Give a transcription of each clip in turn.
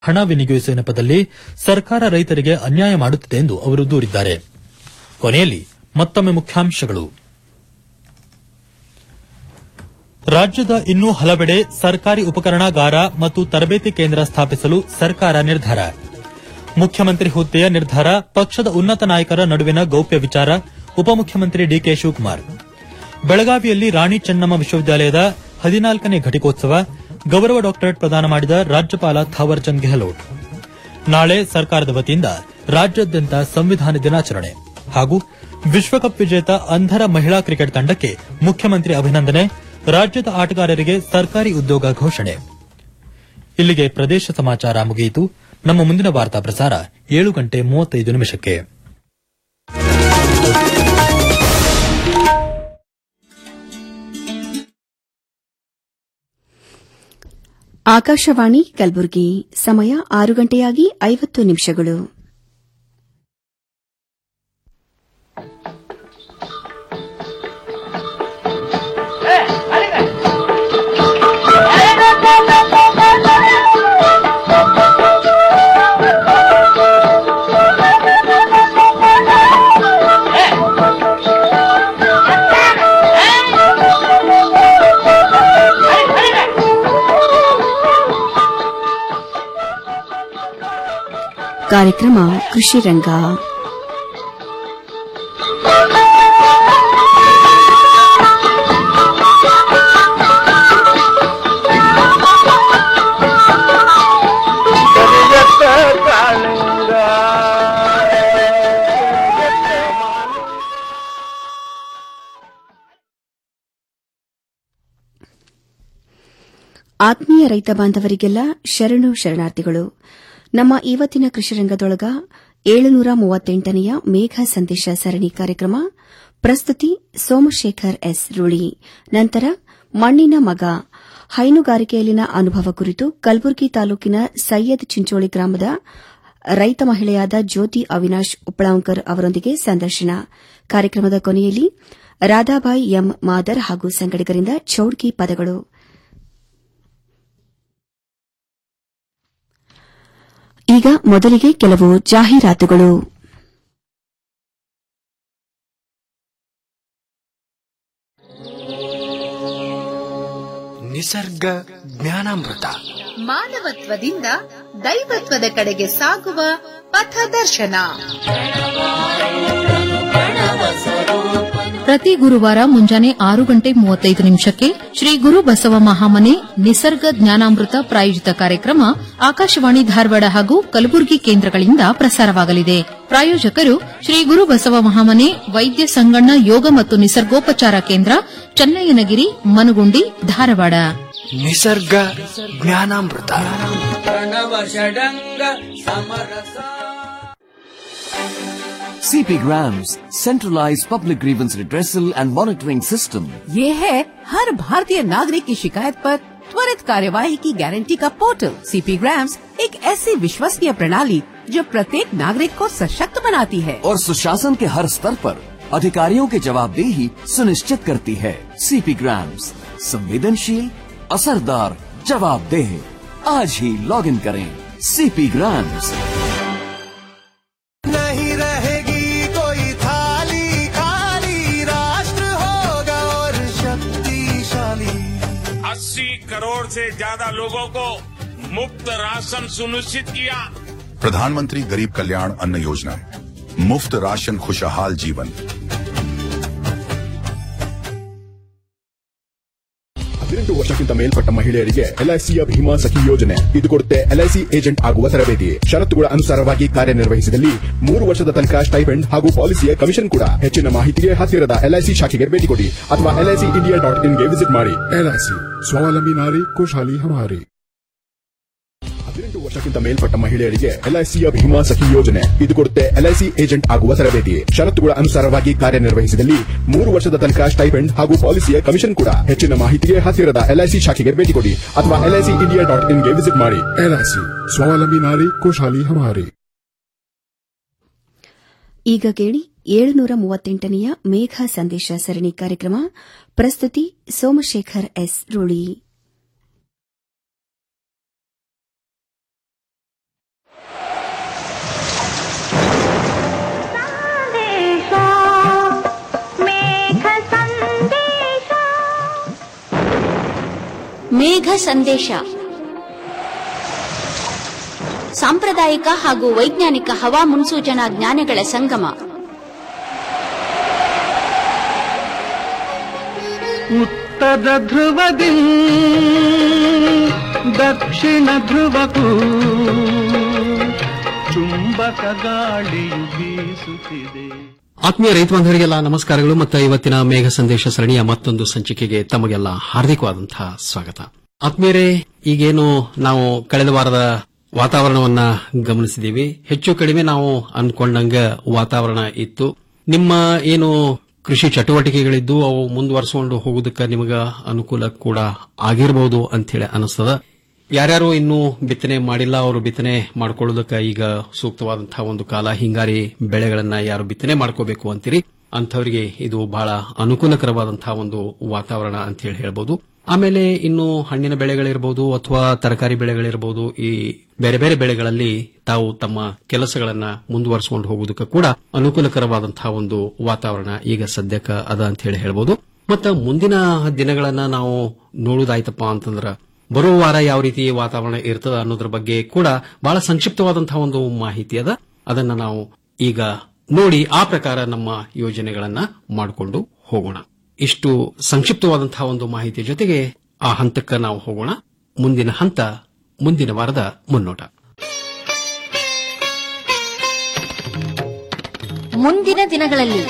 ಹಣ ವಿನಿಯೋಗಿಸುವ ನೆಪದಲ್ಲಿ ಸರ್ಕಾರ ರೈತರಿಗೆ ಅನ್ಯಾಯ ಮಾಡುತ್ತಿದೆ ಎಂದು ಅವರು ದೂರಿದ್ದಾರೆ ಕೊನೆಯಲ್ಲಿ ಮತ್ತೊಮ್ಮೆ ಮುಖ್ಯಾಂಶಗಳು ರಾಜ್ಯದ ಇನ್ನೂ ಹಲವೆಡೆ ಸರ್ಕಾರಿ ಉಪಕರಣಾಗಾರ ಮತ್ತು ತರಬೇತಿ ಕೇಂದ್ರ ಸ್ಥಾಪಿಸಲು ಸರ್ಕಾರ ನಿರ್ಧಾರ ಮುಖ್ಯಮಂತ್ರಿ ಹುದ್ದೆಯ ನಿರ್ಧಾರ ಪಕ್ಷದ ಉನ್ನತ ನಾಯಕರ ನಡುವಿನ ಗೌಪ್ಯ ವಿಚಾರ ಉಪಮುಖ್ಯಮಂತ್ರಿ ಡಿಕೆ ಶಿವಕುಮಾರ್ ಬೆಳಗಾವಿಯಲ್ಲಿ ರಾಣಿ ಚೆನ್ನಮ್ಮ ವಿಶ್ವವಿದ್ಯಾಲಯದ ಹದಿನಾಲ್ಕನೇ ಘಟಿಕೋತ್ಸವ ಗೌರವ ಡಾಕ್ಟರೇಟ್ ಪ್ರದಾನ ಮಾಡಿದ ರಾಜ್ಯಪಾಲ ಥಾವರ್ಚಂದ್ ಗೆಹ್ಲೋಟ್ ನಾಳೆ ಸರ್ಕಾರದ ವತಿಯಿಂದ ರಾಜ್ಯಾದ್ಯಂತ ಸಂವಿಧಾನ ದಿನಾಚರಣೆ ಹಾಗೂ ವಿಶ್ವಕಪ್ ವಿಜೇತ ಅಂಧರ ಮಹಿಳಾ ಕ್ರಿಕೆಟ್ ತಂಡಕ್ಕೆ ಮುಖ್ಯಮಂತ್ರಿ ಅಭಿನಂದನೆ ರಾಜ್ಯದ ಆಟಗಾರರಿಗೆ ಸರ್ಕಾರಿ ಉದ್ಯೋಗ ಘೋಷಣೆ ಇಲ್ಲಿಗೆ ಪ್ರದೇಶ ಸಮಾಚಾರ ಮುಗಿಯಿತು ನಮ್ಮ ಮುಂದಿನ ವಾರ್ತಾ ಪ್ರಸಾರ ಏಳು ಗಂಟೆ ಮೂವತ್ತೈದು ನಿಮಿಷಕ್ಕೆ ಆಕಾಶವಾಣಿ ಕಲಬುರಗಿ ಸಮಯ ಆರು ಗಂಟೆಯಾಗಿ ಐವತ್ತು ನಿಮಿಷಗಳು ಕಾರ್ಯಕ್ರಮ ಕೃಷಿ ರಂಗ ಕರಿಯತ್ತ ಕಾಳಿಂಗ ಆತ್ಮೀಯ ರೈತ ಬಾಂಧವರಿಗೆಲ್ಲ ಶರಣು ಶರಣಾರ್ಥಿಗಳು ನಮ್ಮ ಇವತ್ತಿನ ಕೃಷಿ ರಂಗದೊಳಗ ಏಳುನೂರ ಮೂವತ್ತೆಂಟನೆಯ ಮೇಘ ಸಂದೇಶ ಸರಣಿ ಕಾರ್ಯಕ್ರಮ ಪ್ರಸ್ತುತಿ ಸೋಮಶೇಖರ್ ಎಸ್ ರೂಳಿ ನಂತರ ಮಣ್ಣಿನ ಮಗ ಹೈನುಗಾರಿಕೆಯಲ್ಲಿನ ಅನುಭವ ಕುರಿತು ಕಲಬುರಗಿ ತಾಲೂಕಿನ ಸೈಯದ್ ಚಿಂಚೋಳಿ ಗ್ರಾಮದ ರೈತ ಮಹಿಳೆಯಾದ ಜ್ಯೋತಿ ಅವಿನಾಶ್ ಉಪ್ಪಳಾಂಕರ್ ಅವರೊಂದಿಗೆ ಸಂದರ್ಶನ ಕಾರ್ಯಕ್ರಮದ ಕೊನೆಯಲ್ಲಿ ರಾಧಾಬಾಯಿ ಎಂ ಮಾದರ್ ಹಾಗೂ ಸಂಗಡಿಗರಿಂದ ಚೌಡ್ಕಿ ಪದಗಳು ಈಗ ಮೊದಲಿಗೆ ಕೆಲವು ಜಾಹೀರಾತುಗಳು ನಿಸರ್ಗ ಜ್ಞಾನಾಮೃತ ಮಾನವತ್ವದಿಂದ ದೈವತ್ವದ ಕಡೆಗೆ ಸಾಗುವ ಪಥದರ್ಶನ ಪ್ರತಿ ಗುರುವಾರ ಮುಂಜಾನೆ ಆರು ಗಂಟೆ ಮೂವತ್ತೈದು ನಿಮಿಷಕ್ಕೆ ಶ್ರೀ ಗುರು ಬಸವ ಮಹಾಮನೆ ನಿಸರ್ಗ ಜ್ಞಾನಾಮೃತ ಪ್ರಾಯೋಜಿತ ಕಾರ್ಯಕ್ರಮ ಆಕಾಶವಾಣಿ ಧಾರವಾಡ ಹಾಗೂ ಕಲಬುರಗಿ ಕೇಂದ್ರಗಳಿಂದ ಪ್ರಸಾರವಾಗಲಿದೆ ಪ್ರಾಯೋಜಕರು ಶ್ರೀ ಗುರು ಬಸವ ಮಹಾಮನೆ ವೈದ್ಯ ಸಂಗಣ್ಣ ಯೋಗ ಮತ್ತು ನಿಸರ್ಗೋಪಚಾರ ಕೇಂದ್ರ ಚನ್ನಯ್ಯನಗಿರಿ ಮನುಗುಂಡಿ ಧಾರವಾಡ ನಿಸರ್ಗ ಜ್ಞಾನಾಮೃತ CP Grams, centralized public grievance redressal and monitoring system. ये है हर भारतीय नागरिक की शिकायत पर त्वरित कार्यवाही की गारंटी का पोर्टल सीपी ग्राम्स एक ऐसी विश्वसनीय प्रणाली जो प्रत्येक नागरिक को सशक्त बनाती है और सुशासन के हर स्तर पर अधिकारियों की जवाबदेही सुनिश्चित करती है सीपी ग्राम्स संवेदनशील असरदार जवाबदेह आज ही लॉग इन करें सीपी ग्राम्स नहीं रहेगी कोई थाली खाली राष्ट्र होगा और शक्तिशाली 80 करोड़ से ज्यादा लोगों को मुफ्त राशन सुनिश्चित किया प्रधानमंत्री गरीब कल्याण अन्न योजना मुफ्त राशन खुशहाल जीवन ಹದಿನೆಂಟು ವರ್ಷಕ್ಕಿಂತ ಮೇಲ್ಪಟ್ಟ ಮಹಿಳೆಯರಿಗೆ ಎಲ್ಐಸಿಯ ಭೀಮಾ ಸಖಿ ಯೋಜನೆ ಇದು ಕೊಡುತ್ತೆ ಎಲ್ಐಸಿ ಏಜೆಂಟ್ ಆಗುವ ತರಬೇತಿ ಷರತ್ತುಗಳ ಅನುಸಾರವಾಗಿ ಕಾರ್ಯನಿರ್ವಹಿಸಿದಲ್ಲಿ ಮೂರು ವರ್ಷದ ತನಕ ಸ್ಟೈಪೆಂಡ್ ಹಾಗೂ ಪಾಲಿಸಿಯ ಕಮಿಷನ್ ಕೂಡ ಹೆಚ್ಚಿನ ಮಾಹಿತಿಗೆ ಹತ್ತಿರದ ಎಲ್ಐಸಿ ಶಾಖೆಗೆ ಭೇಟಿ ಕೊಡಿ ಅಥವಾ ಎಲ್ಐಸಿ ಇಂಡಿಯಾ ಡಾಟ್ ಇನ್ಗೆ ವಿಸಿಟ್ ಮಾಡಿ ಎಲ್ಐಸಿ ಸ್ವಾವಲಂಬಿ ನಾರಿ ಖುಷಾಲಿ ಹಮಾರಿ ಹದಿನೆಂಟು ವರ್ಷಕ್ಕಿಂತ ಮೇಲ್ಪಟ್ಟ ಮಹಿಳೆಯರಿಗೆ ಎಲ್ಐಸಿಯ ಭೀಮಾ ಸಖಿ ಯೋಜನೆ ಇದು ಕೊಡುತ್ತೆ ಎಲ್ಐಸಿ ಏಜೆಂಟ್ ಆಗುವ ತರಬೇತಿ ಷರತ್ತುಗಳ ಅನುಸಾರವಾಗಿ ಕಾರ್ಯನಿರ್ವಹಿಸಿದಲ್ಲಿ ಮೂರು ವರ್ಷದ ತನಕ ಸ್ಟೈಪೆಂಡ್ ಹಾಗೂ ಪಾಲಿಸಿಯ ಕಮಿಷನ್ ಕೂಡ ಹೆಚ್ಚಿನ ಮಾಹಿತಿಗೆ ಹತ್ತಿರದ ಎಲ್ಐಸಿ ಶಾಖೆಗೆ ಭೇಟಿ ಕೊಡಿ ಅಥವಾ ಎಲ್ಐಸಿ ಇಂಡಿಯಾ ಡಾಟ್ ಇನ್ಗೆ ವಿಸಿಟ್ ಮಾಡಿ ಎಲ್ಐಸಿ ಸ್ವಾವಲಂಬಿ ನಾರಿ ಖುಷಾಲಿ ಹಮಾರಿ ಈಗ ಕೇಳಿ ಏಳುನೂರ ಮೂವತ್ತೆಂಟನೆಯ ಮೇಘ ಸಂದೇಶ ಸರಣಿ ಕಾರ್ಯಕ್ರಮ ಪ್ರಸ್ತುತಿ ಸೋಮಶೇಖರ್ ಎಸ್ ರೂಳಿ ಮೇಘ ಸಂದೇಶ ಸಾಂಪ್ರದಾಯಿಕ ಹಾಗೂ ವೈಜ್ಞಾನಿಕ ಹವಾ ಮುನ್ಸೂಚನಾ ಜ್ಞಾನಗಳ ಸಂಗಮ ಉತ್ತರ ಧ್ರುವದಿ ದಕ್ಷಿಣ ಧ್ರುವಕ್ಕೂ ಚುಂಬಕ ಗಾಳಿಯು ಬೀಸುತ್ತಿದೆ ಆತ್ಮೀಯ ರೈತ ಬಾಂಧವರಿಗೆಲ್ಲ ನಮಸ್ಕಾರಗಳು ಮತ್ತು ಇವತ್ತಿನ ಮೇಘ ಸಂದೇಶ ಸರಣಿಯ ಮತ್ತೊಂದು ಸಂಚಿಕೆಗೆ ತಮಗೆಲ್ಲ ಹಾರ್ದಿಕವಾದಂತಹ ಸ್ವಾಗತ ಆತ್ಮೀಯರೇ ಈಗೇನು ನಾವು ಕಳೆದ ವಾರದ ವಾತಾವರಣವನ್ನ ಗಮನಿಸಿದೀವಿ ಹೆಚ್ಚು ಕಡಿಮೆ ನಾವು ಅನ್ಕೊಂಡಂಗ ವಾತಾವರಣ ಇತ್ತು ನಿಮ್ಮ ಏನು ಕೃಷಿ ಚಟುವಟಿಕೆಗಳಿದ್ದು ಅವು ಮುಂದುವರಿಸಿಕೊಂಡು ಹೋಗೋದಕ್ಕೆ ನಿಮಗ ಅನುಕೂಲ ಕೂಡ ಆಗಿರಬಹುದು ಅಂತೇಳಿ ಅನಿಸ್ತದ ಯಾರ್ಯಾರು ಇನ್ನೂ ಬಿತ್ತನೆ ಮಾಡಿಲ್ಲ ಅವರು ಬಿತ್ತನೆ ಮಾಡ್ಕೊಳ್ಳೋದಕ್ಕೆ ಈಗ ಸೂಕ್ತವಾದಂತಹ ಒಂದು ಕಾಲ ಹಿಂಗಾರಿ ಬೆಳೆಗಳನ್ನ ಯಾರು ಬಿತ್ತನೆ ಮಾಡ್ಕೋಬೇಕು ಅಂತೀರಿ ಅಂಥವರಿಗೆ ಇದು ಬಹಳ ಅನುಕೂಲಕರವಾದಂತಹ ಒಂದು ವಾತಾವರಣ ಅಂತ ಹೇಳಿ ಹೇಳ್ಬೋದು ಆಮೇಲೆ ಇನ್ನು ಹಣ್ಣಿನ ಬೆಳೆಗಳಿರಬಹುದು ಅಥವಾ ತರಕಾರಿ ಬೆಳೆಗಳಿರಬಹುದು ಈ ಬೇರೆ ಬೇರೆ ಬೆಳೆಗಳಲ್ಲಿ ತಾವು ತಮ್ಮ ಕೆಲಸಗಳನ್ನ ಮುಂದುವರಿಸಿಕೊಂಡು ಹೋಗೋದಕ್ಕೆ ಕೂಡ ಅನುಕೂಲಕರವಾದಂತಹ ಒಂದು ವಾತಾವರಣ ಈಗ ಸದ್ಯಕ್ಕೆ ಅದ ಅಂತ ಹೇಳಿ ಹೇಳ್ಬೋದು ಮತ್ತು ಮುಂದಿನ ದಿನಗಳನ್ನ ನಾವು ನೋಡುವುದಾಯ್ತಪ್ಪ ಅಂತಂದ್ರ ಬರುವ ವಾರ ಯಾವ ರೀತಿ ವಾತಾವರಣ ಇರ್ತದ ಅನ್ನೋದ್ರ ಬಗ್ಗೆ ಕೂಡ ಬಹಳ ಸಂಕ್ಷಿಪ್ತವಾದಂತಹ ಒಂದು ಮಾಹಿತಿ ಅದ ಅದನ್ನ ನಾವು ಈಗ ನೋಡಿ ಆ ಪ್ರಕಾರ ನಮ್ಮ ಯೋಜನೆಗಳನ್ನ ಮಾಡಿಕೊಂಡು ಹೋಗೋಣ ಇಷ್ಟು ಸಂಕ್ಷಿಪ್ತವಾದಂತಹ ಒಂದು ಮಾಹಿತಿಯ ಜೊತೆಗೆ ಆ ಹಂತಕ್ಕೆ ನಾವು ಹೋಗೋಣ ಮುಂದಿನ ಹಂತ ಮುಂದಿನ ವಾರದ ಮುನ್ನೋಟ ಮುಂದಿನ ದಿನಗಳಲ್ಲಿ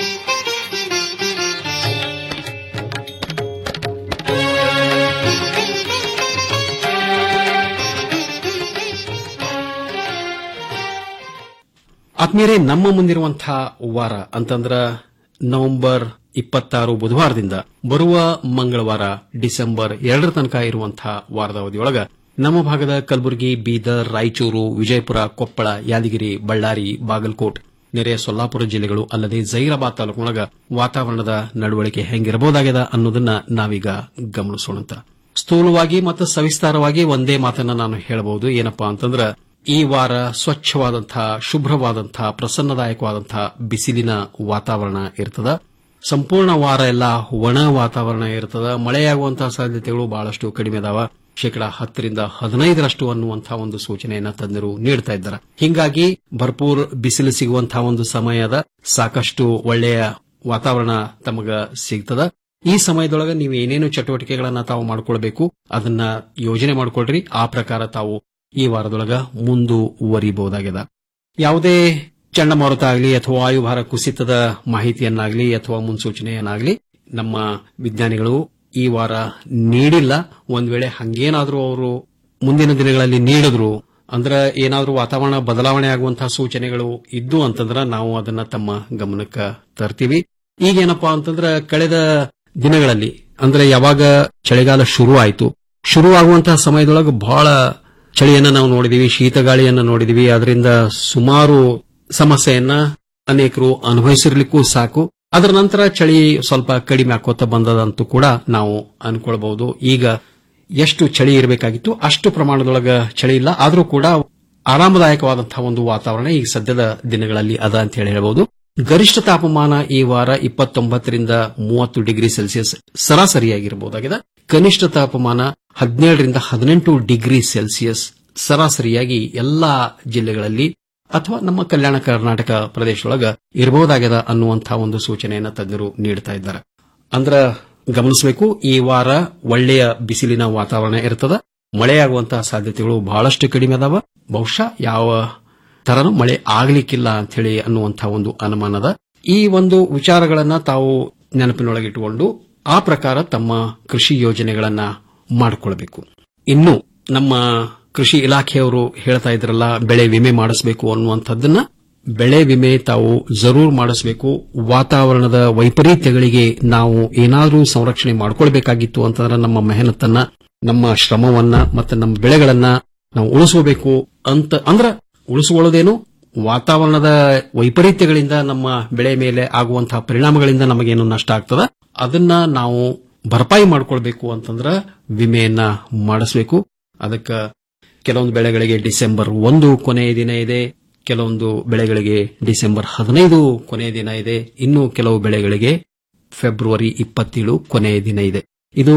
ಆತ್ಮೀಯರೇ ನಮ್ಮ ಮುಂದಿರುವಂತಹ ವಾರ ಅಂತಂದ್ರ ನವೆಂಬರ್ ಇಪ್ಪತ್ತಾರು ಬುಧವಾರದಿಂದ ಬರುವ ಮಂಗಳವಾರ ಡಿಸೆಂಬರ್ ಎರಡರ ತನಕ ಇರುವಂತಹ ವಾರದ ಅವಧಿಯೊಳಗ ನಮ್ಮ ಭಾಗದ ಕಲಬುರಗಿ ಬೀದರ್ ರಾಯಚೂರು ವಿಜಯಪುರ ಕೊಪ್ಪಳ ಯಾದಗಿರಿ ಬಳ್ಳಾರಿ ಬಾಗಲಕೋಟ್ ನೆರೆಯ ಸೊಲ್ಲಾಪುರ ಜಿಲ್ಲೆಗಳು ಅಲ್ಲದೆ ಜೈರಾಬಾದ್ ತಾಲೂಕಿನೊಳಗ ವಾತಾವರಣದ ನಡವಳಿಕೆ ಹೆಂಗಿರಬಹುದಾಗಿದೆ ಅನ್ನೋದನ್ನ ನಾವೀಗ ಗಮನಿಸೋಣಂತ ಸ್ಥೂಲವಾಗಿ ಮತ್ತು ಸವಿಸ್ತಾರವಾಗಿ ಒಂದೇ ಮಾತನ್ನ ನಾನು ಹೇಳಬಹುದು ಏನಪ್ಪಾ ಅಂತಂದ್ರ ಈ ವಾರ ಸ್ವಚ್ಛವಾದಂತಹ ಶುಭ್ರವಾದಂತಹ ಪ್ರಸನ್ನದಾಯಕವಾದಂತಹ ಬಿಸಿಲಿನ ವಾತಾವರಣ ಇರ್ತದ ಸಂಪೂರ್ಣ ವಾರ ಎಲ್ಲ ಒಣ ವಾತಾವರಣ ಇರ್ತದ ಮಳೆಯಾಗುವಂತಹ ಸಾಧ್ಯತೆಗಳು ಬಹಳಷ್ಟು ಕಡಿಮೆ ಅದಾವ ಶೇಕಡ ಹತ್ತರಿಂದ ಹದಿನೈದರಷ್ಟು ಅನ್ನುವಂತಹ ಒಂದು ಸೂಚನೆಯನ್ನ ತಜ್ಞರು ನೀಡ್ತಾ ಇದ್ದಾರೆ ಹಿಂಗಾಗಿ ಭರ್ಪೂರ್ ಬಿಸಿಲು ಸಿಗುವಂತಹ ಒಂದು ಸಮಯದ ಸಾಕಷ್ಟು ಒಳ್ಳೆಯ ವಾತಾವರಣ ತಮಗ ಸಿಗ್ತದ ಈ ಸಮಯದೊಳಗೆ ನೀವು ಏನೇನು ಚಟುವಟಿಕೆಗಳನ್ನ ತಾವು ಮಾಡ್ಕೊಳ್ಬೇಕು ಅದನ್ನ ಯೋಜನೆ ಮಾಡ್ಕೊಳ್ರಿ ಆ ಪ್ರಕಾರ ತಾವು ಈ ವಾರದೊಳಗ ಮುಂದುವರಿಬಹುದಾಗಿದೆ ಯಾವುದೇ ಚಂಡಮಾರುತ ಆಗಲಿ ಅಥವಾ ವಾಯುಭಾರ ಕುಸಿತದ ಮಾಹಿತಿಯನ್ನಾಗಲಿ ಅಥವಾ ಮುನ್ಸೂಚನೆಯನ್ನಾಗಲಿ ನಮ್ಮ ವಿಜ್ಞಾನಿಗಳು ಈ ವಾರ ನೀಡಿಲ್ಲ ಒಂದ್ ವೇಳೆ ಹಂಗೇನಾದ್ರೂ ಅವರು ಮುಂದಿನ ದಿನಗಳಲ್ಲಿ ನೀಡಿದ್ರು ಅಂದ್ರೆ ಏನಾದ್ರೂ ವಾತಾವರಣ ಬದಲಾವಣೆ ಆಗುವಂತಹ ಸೂಚನೆಗಳು ಇದ್ದು ಅಂತಂದ್ರ ನಾವು ಅದನ್ನ ತಮ್ಮ ಗಮನಕ್ಕೆ ತರ್ತೀವಿ ಈಗೇನಪ್ಪಾ ಅಂತಂದ್ರ ಕಳೆದ ದಿನಗಳಲ್ಲಿ ಅಂದ್ರೆ ಯಾವಾಗ ಚಳಿಗಾಲ ಶುರು ಆಯಿತು ಶುರು ಆಗುವಂತಹ ಸಮಯದೊಳಗೆ ಬಹಳ ಚಳಿಯನ್ನ ನಾವು ನೋಡಿದೀವಿ ಶೀತಗಾಳಿಯನ್ನ ನೋಡಿದೀವಿ ಅದರಿಂದ ಸುಮಾರು ಸಮಸ್ಯೆಯನ್ನ ಅನೇಕರು ಅನುಭವಿಸಿರ್ಲಿಕ್ಕೂ ಸಾಕು ಅದರ ನಂತರ ಚಳಿ ಸ್ವಲ್ಪ ಕಡಿಮೆ ಆಕೋತ ಬಂದದಂತೂ ಕೂಡ ನಾವು ಅನ್ಕೊಳ್ಬಹುದು ಈಗ ಎಷ್ಟು ಚಳಿ ಇರಬೇಕಾಗಿತ್ತು ಅಷ್ಟು ಪ್ರಮಾಣದೊಳಗ ಚಳಿ ಇಲ್ಲ ಆದರೂ ಕೂಡ ಆರಾಮದಾಯಕವಾದಂತಹ ಒಂದು ವಾತಾವರಣ ಈಗ ಸದ್ಯದ ದಿನಗಳಲ್ಲಿ ಅದ ಅಂತ ಹೇಳಿ ಹೇಳಬಹುದು ಗರಿಷ್ಠ ತಾಪಮಾನ ಈ ವಾರ ಇಪ್ಪತ್ತೊಂಬತ್ತರಿಂದ ಮೂವತ್ತು ಡಿಗ್ರಿ ಸೆಲ್ಸಿಯಸ್ ಸರಾಸರಿಯಾಗಿರಬಹುದಾಗಿದೆ ಕನಿಷ್ಠ ತಾಪಮಾನ ಹದಿನೇಳರಿಂದ ಹದಿನೆಂಟು ಡಿಗ್ರಿ ಸೆಲ್ಸಿಯಸ್ ಸರಾಸರಿಯಾಗಿ ಎಲ್ಲಾ ಜಿಲ್ಲೆಗಳಲ್ಲಿ ಅಥವಾ ನಮ್ಮ ಕಲ್ಯಾಣ ಕರ್ನಾಟಕ ಪ್ರದೇಶದೊಳಗ ಇರಬಹುದಾಗ್ಯದ ಅನ್ನುವಂತಹ ಒಂದು ಸೂಚನೆಯನ್ನ ತಜ್ಞರು ನೀಡ್ತಾ ಇದ್ದಾರೆ ಅಂದ್ರ ಗಮನಿಸಬೇಕು ಈ ವಾರ ಒಳ್ಳೆಯ ಬಿಸಿಲಿನ ವಾತಾವರಣ ಇರ್ತದ ಮಳೆಯಾಗುವಂತಹ ಸಾಧ್ಯತೆಗಳು ಬಹಳಷ್ಟು ಕಡಿಮೆ ಅದಾವ ಬಹುಶಃ ಯಾವ ತರನು ಮಳೆ ಆಗ್ಲಿಕ್ಕಿಲ್ಲ ಅಂತ ಹೇಳಿ ಅನ್ನುವಂತಹ ಒಂದು ಅನುಮಾನದ ಈ ಒಂದು ವಿಚಾರಗಳನ್ನ ತಾವು ನೆನಪಿನೊಳಗಿಟ್ಟುಕೊಂಡು ಆ ಪ್ರಕಾರ ತಮ್ಮ ಕೃಷಿ ಯೋಜನೆಗಳನ್ನ ಮಾಡಿಕೊಳ್ಬೇಕು ಇನ್ನು ನಮ್ಮ ಕೃಷಿ ಇಲಾಖೆಯವರು ಹೇಳ್ತಾ ಇದ್ರಲ್ಲ ಬೆಳೆ ವಿಮೆ ಮಾಡಿಸಬೇಕು ಅನ್ನುವಂಥದ್ದನ್ನ ಬೆಳೆ ವಿಮೆ ತಾವು ಜರೂರ್ ಮಾಡಿಸಬೇಕು ವಾತಾವರಣದ ವೈಪರೀತ್ಯಗಳಿಗೆ ನಾವು ಏನಾದರೂ ಸಂರಕ್ಷಣೆ ಮಾಡ್ಕೊಳ್ಬೇಕಾಗಿತ್ತು ಅಂತಂದ್ರೆ ನಮ್ಮ ಮೆಹನತ್ತನ್ನ ನಮ್ಮ ಶ್ರಮವನ್ನ ಮತ್ತೆ ನಮ್ಮ ಬೆಳೆಗಳನ್ನ ನಾವು ಉಳಿಸಬೇಕು ಅಂತ ಅಂದ್ರ ಉಳಿಸಿಕೊಳ್ಳೋದೇನು ವಾತಾವರಣದ ವೈಪರೀತ್ಯಗಳಿಂದ ನಮ್ಮ ಬೆಳೆ ಮೇಲೆ ಆಗುವಂತಹ ಪರಿಣಾಮಗಳಿಂದ ನಮಗೇನು ನಷ್ಟ ಆಗ್ತದ ಅದನ್ನ ನಾವು ಭರಪಾಯಿ ಮಾಡ್ಕೊಳ್ಬೇಕು ಅಂತಂದ್ರ ವಿಮೆಯನ್ನ ಮಾಡಿಸಬೇಕು ಅದಕ್ಕೆ ಕೆಲವೊಂದು ಬೆಳೆಗಳಿಗೆ ಡಿಸೆಂಬರ್ ಒಂದು ಕೊನೆಯ ದಿನ ಇದೆ ಕೆಲವೊಂದು ಬೆಳೆಗಳಿಗೆ ಡಿಸೆಂಬರ್ ಹದಿನೈದು ಕೊನೆಯ ದಿನ ಇದೆ ಇನ್ನು ಕೆಲವು ಬೆಳೆಗಳಿಗೆ ಫೆಬ್ರವರಿ ಇಪ್ಪತ್ತೇಳು ಕೊನೆಯ ದಿನ ಇದೆ ಇದು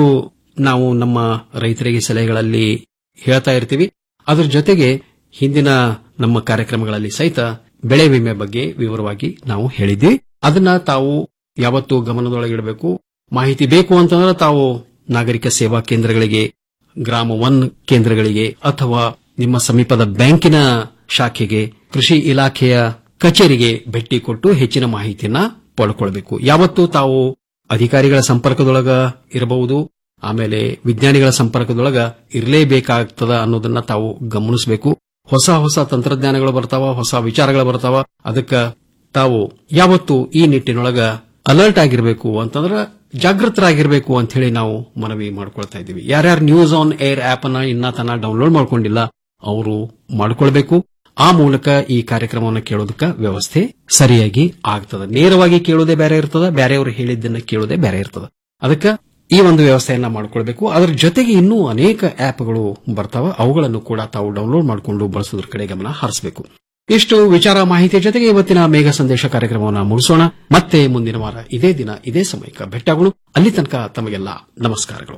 ನಾವು ನಮ್ಮ ರೈತರಿಗೆ ಸಲಹೆಗಳಲ್ಲಿ ಹೇಳ್ತಾ ಇರ್ತೀವಿ ಅದರ ಜೊತೆಗೆ ಹಿಂದಿನ ನಮ್ಮ ಕಾರ್ಯಕ್ರಮಗಳಲ್ಲಿ ಸಹಿತ ಬೆಳೆ ವಿಮೆ ಬಗ್ಗೆ ವಿವರವಾಗಿ ನಾವು ಹೇಳಿದ್ವಿ ಅದನ್ನ ತಾವು ಯಾವತ್ತೂ ಗಮನದೊಳಗಿಡಬೇಕು ಮಾಹಿತಿ ಬೇಕು ಅಂತಂದ್ರೆ ತಾವು ನಾಗರಿಕ ಸೇವಾ ಕೇಂದ್ರಗಳಿಗೆ ಗ್ರಾಮ ಒನ್ ಕೇಂದ್ರಗಳಿಗೆ ಅಥವಾ ನಿಮ್ಮ ಸಮೀಪದ ಬ್ಯಾಂಕಿನ ಶಾಖೆಗೆ ಕೃಷಿ ಇಲಾಖೆಯ ಕಚೇರಿಗೆ ಭೇಟಿ ಕೊಟ್ಟು ಹೆಚ್ಚಿನ ಮಾಹಿತಿಯನ್ನ ಪಡ್ಕೊಳ್ಬೇಕು ಯಾವತ್ತೂ ತಾವು ಅಧಿಕಾರಿಗಳ ಸಂಪರ್ಕದೊಳಗ ಇರಬಹುದು ಆಮೇಲೆ ವಿಜ್ಞಾನಿಗಳ ಸಂಪರ್ಕದೊಳಗ ಇರಲೇಬೇಕಾಗ್ತದ ಅನ್ನೋದನ್ನ ತಾವು ಗಮನಿಸಬೇಕು ಹೊಸ ಹೊಸ ತಂತ್ರಜ್ಞಾನಗಳು ಬರ್ತಾವ ಹೊಸ ವಿಚಾರಗಳು ಬರ್ತಾವ ಅದಕ್ಕ ತಾವು ಯಾವತ್ತು ಈ ನಿಟ್ಟಿನೊಳಗ ಅಲರ್ಟ್ ಆಗಿರಬೇಕು ಅಂತಂದ್ರ ಜಾಗೃತರಾಗಿರ್ಬೇಕು ಅಂತ ಹೇಳಿ ನಾವು ಮನವಿ ಮಾಡ್ಕೊಳ್ತಾ ಇದ್ದೀವಿ ಯಾರ್ಯಾರು ನ್ಯೂಸ್ ಆನ್ ಏರ್ ಆಪ್ ಅನ್ನ ಇನ್ನ ತನ ಡೌನ್ಲೋಡ್ ಮಾಡ್ಕೊಂಡಿಲ್ಲ ಅವರು ಮಾಡ್ಕೊಳ್ಬೇಕು ಆ ಮೂಲಕ ಈ ಕಾರ್ಯಕ್ರಮವನ್ನು ಕೇಳೋದಕ್ಕ ವ್ಯವಸ್ಥೆ ಸರಿಯಾಗಿ ಆಗ್ತದ ನೇರವಾಗಿ ಕೇಳೋದೇ ಬೇರೆ ಇರ್ತದ ಬೇರೆಯವರು ಹೇಳಿದ್ದನ್ನ ಕೇಳೋದೇ ಬೇರೆ ಇರ್ತದ ಅದಕ್ಕ ಈ ಒಂದು ವ್ಯವಸ್ಥೆಯನ್ನ ಮಾಡ್ಕೊಳ್ಬೇಕು ಅದರ ಜೊತೆಗೆ ಇನ್ನೂ ಅನೇಕ ಆಪ್ಗಳು ಬರ್ತಾವ ಅವುಗಳನ್ನು ಕೂಡ ತಾವು ಡೌನ್ಲೋಡ್ ಮಾಡಿಕೊಂಡು ಬಳಸೋದ್ರ ಕಡೆ ಗಮನ ಹರಿಸಬೇಕು ಇಷ್ಟು ವಿಚಾರ ಮಾಹಿತಿಯ ಜೊತೆಗೆ ಇವತ್ತಿನ ಮೇಘ ಸಂದೇಶ ಕಾರ್ಯಕ್ರಮವನ್ನು ಮುಗಿಸೋಣ ಮತ್ತೆ ಮುಂದಿನ ವಾರ ಇದೇ ದಿನ ಇದೇ ಸಮಯಕ್ಕೆ ಭೇಟಿಯಾಗೋಣ ಅಲ್ಲಿ ತನಕ ತಮಗೆಲ್ಲ ನಮಸ್ಕಾರಗಳು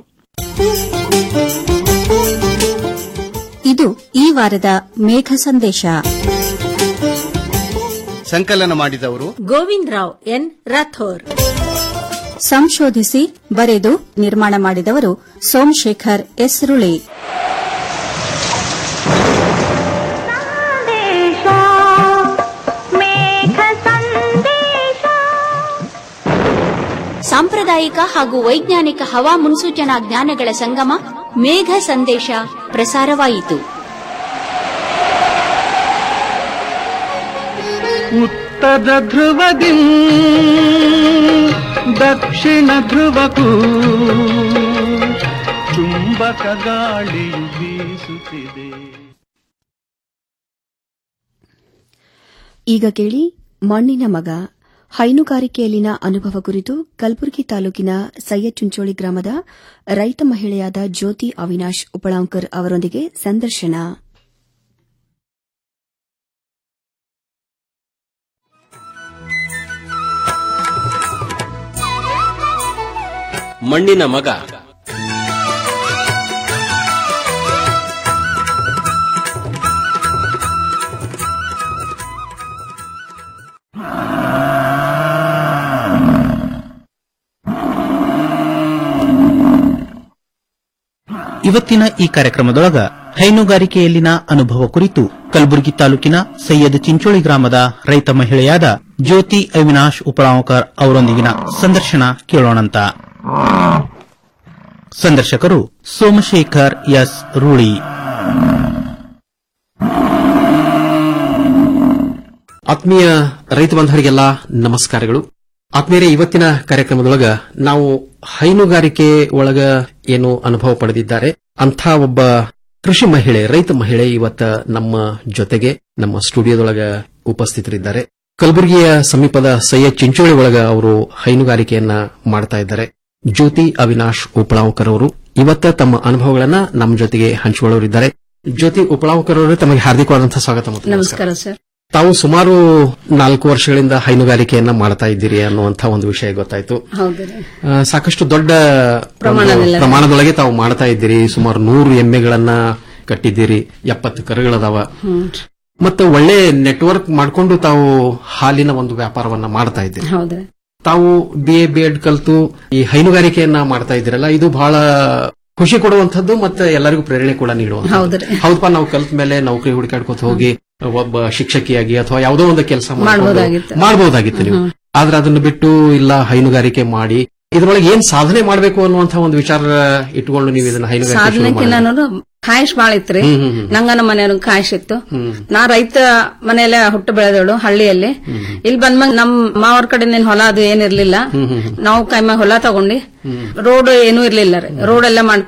ಇದು ಈ ವಾರದ ಮೇಘ ಸಂದೇಶ ಸಂಕಲನ ಮಾಡಿದವರು ಗೋವಿಂದ್ ರಾವ್ ಎನ್ ರಾಥೋರ್ ಸಂಶೋಧಿಸಿ ಬರೆದು ನಿರ್ಮಾಣ ಮಾಡಿದವರು ಸೋಮಶೇಖರ್ ಎಸ್ ರುಳಿ ಸಾಂಪ್ರದಾಯಿಕ ಹಾಗೂ ವೈಜ್ಞಾನಿಕ ಹವಾ ಮುನ್ಸೂಚನಾ ಜ್ಞಾನಗಳ ಸಂಗಮ ಮೇಘ ಸಂದೇಶ ಪ್ರಸಾರವಾಯಿತು ಉತ್ತರ ಧ್ರುವದಿ ದಕ್ಷಿಣ ಧ್ರುವಕ್ಕೂ ಚುಂಬಕ ಗಾಳಿಯು ಬೀಸುತ್ತಿದೆ ಈಗ ಕೇಳಿ ಮಣ್ಣಿನ ಮಗ ಹೈನುಗಾರಿಕೆಯಲ್ಲಿನ ಅನುಭವ ಕುರಿತು ಕಲಬುರಗಿ ತಾಲೂಕಿನ ಸಯ್ಯಚುಂಚೋಳಿ ಗ್ರಾಮದ ರೈತ ಮಹಿಳೆಯಾದ ಜ್ಯೋತಿ ಅವಿನಾಶ್ ಉಪಳಾಂಕರ್ ಅವರೊಂದಿಗೆ ಸಂದರ್ಶನ ಮಣ್ಣಿನ ಮಗ ಇವತ್ತಿನ ಈ ಕಾರ್ಯಕ್ರಮದೊಳಗ ಹೈನುಗಾರಿಕೆಯಲ್ಲಿನ ಅನುಭವ ಕುರಿತು ಕಲಬುರಗಿ ತಾಲೂಕಿನ ಸೈಯದ್ ಚಿಂಚೋಳಿ ಗ್ರಾಮದ ರೈತ ಮಹಿಳೆಯಾದ ಜ್ಯೋತಿ ಅವಿನಾಶ್ ಉಪಳಾಂಕರ್ ಅವರೊಂದಿಗಿನ ಸಂದರ್ಶನ ಕೇಳೋಣಂತ ಸಂದರ್ಶಕರು ಸೋಮಶೇಖರ್ ಎಸ್ ರೂಳಿ ಆತ್ಮೀಯ ರೈತ ಬಾಂಧವರಿಗೆಲ್ಲ ನಮಸ್ಕಾರಗಳು ಆತ್ಮೀಯರೇ ಇವತ್ತಿನ ಕಾರ್ಯಕ್ರಮದೊಳಗ ನಾವು ಹೈನುಗಾರಿಕೆ ಒಳಗ ಏನು ಅನುಭವ ಪಡೆದಿದ್ದಾರೆ ಅಂಥ ಒಬ್ಬ ಕೃಷಿ ಮಹಿಳೆ ರೈತ ಮಹಿಳೆ ಇವತ್ತ ನಮ್ಮ ಜೊತೆಗೆ ನಮ್ಮ ಸ್ಟುಡಿಯೋದೊಳಗ ಉಪಸ್ಥಿತರಿದ್ದಾರೆ ಕಲಬುರಗಿಯ ಸಮೀಪದ ಸೈಯದ್ ಚಿಂಚೋಳಿ ಒಳಗ ಅವರು ಹೈನುಗಾರಿಕೆಯನ್ನ ಮಾಡ್ತಾ ಇದ್ದಾರೆ ಜ್ಯೋತಿ ಅವಿನಾಶ್ ಉಪಳಾಂಕರ್ ಅವರು ಇವತ್ತ ತಮ್ಮ ಅನುಭವಗಳನ್ನ ನಮ್ಮ ಜೊತೆಗೆ ಹಂಚಿಕೊಳ್ಳೋರಿದ್ದಾರೆ ಜ್ಯೋತಿ ಉಪಳಾಂಕರ್ ಅವರು ತಮಗೆ ಹಾರ್ದಿಕವಾದಂತಹ ಸ್ವಾಗತ ಮತ್ತು ನಮಸ್ಕಾರ ಸರ್ ತಾವು ಸುಮಾರು ನಾಲ್ಕು ವರ್ಷಗಳಿಂದ ಹೈನುಗಾರಿಕೆಯನ್ನ ಮಾಡ್ತಾ ಇದ್ದೀರಿ ಅನ್ನುವಂಥ ಒಂದು ವಿಷಯ ಗೊತ್ತಾಯ್ತು ಹೌದು ರೀ. ಆ, ಸಾಕಷ್ಟು ದೊಡ್ಡ ಪ್ರಮಾಣದಲ್ಲಿ. ಒಂದು ಪ್ರಮಾಣದೊಳಗೆ ತಾವು ಮಾಡ್ತಾ ಇದ್ದೀರಿ ಸುಮಾರು ನೂರು ಎಮ್ಮೆಗಳನ್ನ ಕಟ್ಟಿದ್ದೀರಿ ಎಪ್ಪತ್ತು ಕರುಗಳದಾವ ಹ್ಮ್. ಮತ್ತೆ ಒಳ್ಳೆ ನೆಟ್ವರ್ಕ್ ಮಾಡ್ಕೊಂಡು ತಾವು ಹಾಲಿನ ಒಂದು ವ್ಯಾಪಾರವನ್ನ ಮಾಡ್ತಾ ಇದ್ದೀರಿ ಹೌದ್ರಿ ತಾವು ಬಿ ಎ ಬಿ ಎಡ್ ಕಲ್ತು ಈ ಹೈನುಗಾರಿಕೆಯನ್ನ ಮಾಡ್ತಾ ಇದ್ದೀರಲ್ಲ ಇದು ಬಹಳ ಖುಷಿ ಕೊಡುವಂತದ್ದು ಮತ್ತೆ ಎಲ್ಲರಿಗೂ ಪ್ರೇರಣೆ ಕೂಡ ನೀಡುವಂತ ಹೌದ್ರಿ. ಹೌದಪ್ಪ ನಾವು ಕಲ್ತ ಮೇಲೆ ನೌಕರಿ ಹುಡುಕಾಡ್ಕೊತ ಹೋಗಿ ಒಬ್ಬ ಶಿಕ್ಷಕಿಯಾಗಿ ಅಥವಾ ಯಾವುದೋ ಒಂದು ಕೆಲಸ ಮಾಡ್ಬೋದಾಗಿತ್ತು. ಮಾಡಬಹುದಾಗಿತ್ತು ನೀವು ಹ್ಮ್. ಆದ್ರೆ ಅದನ್ನ ಬಿಟ್ಟು ಇಲ್ಲ ಹೈನುಗಾರಿಕೆ ಮಾಡಿ ಇದ್ರೊಳಗೆ ಏನ್ ಸಾಧನೆ ಮಾಡಬೇಕು ಅನ್ನುವಂತ ಒಂದು ವಿಚಾರ ಇಟ್ಕೊಂಡು ನೀವು ಇದನ್ನ ಹೈನುಗಾರಿಕೆ ಶುರು ಸಾಧನೆಕಿನ್ನ ಮಾಡಿದ್ರಿ. ಅನ್ನೋದು ಕಾಯಿಶ್ ಬಾಳ ಇತ್ರಿ ಹ್ಮ್, ಹ್ಮ್, ಹ್ಮ್. ನಂಗ ನಮ್ಮ ಮನೆಯವ್ರ ಕಾಯಿಶ್ ಇತ್ತು ಹ್ಮ್. ನಾ ರೈತ ಮನೆಯಲ್ಲೇ ಹುಟ್ಟು ಬೆಳೆದವಳು ಹಳ್ಳಿಯಲ್ಲಿ ಇಲ್ಲಿ ಬಂದ್ಮಂಗ್ ನಮ್ ಮಾವರ್ ಕಡೆ ಹೊಲ ಅದು ಏನಿರ್ಲಿಲ್ಲ ಹ್ಮ್, ಹ್ಮ್, ಹ್ಮ್. ನಾವು ಕೈಮ ಹೊಲ ತಗೊಂಡಿ ಹ್ಮ್. ರೋಡ್ ಏನೂ ಇರ್ಲಿಲ್ಲ ರೀ ರೋಡ್ ಎಲ್ಲ ಮಾಡ್ಕೊಂಡಿ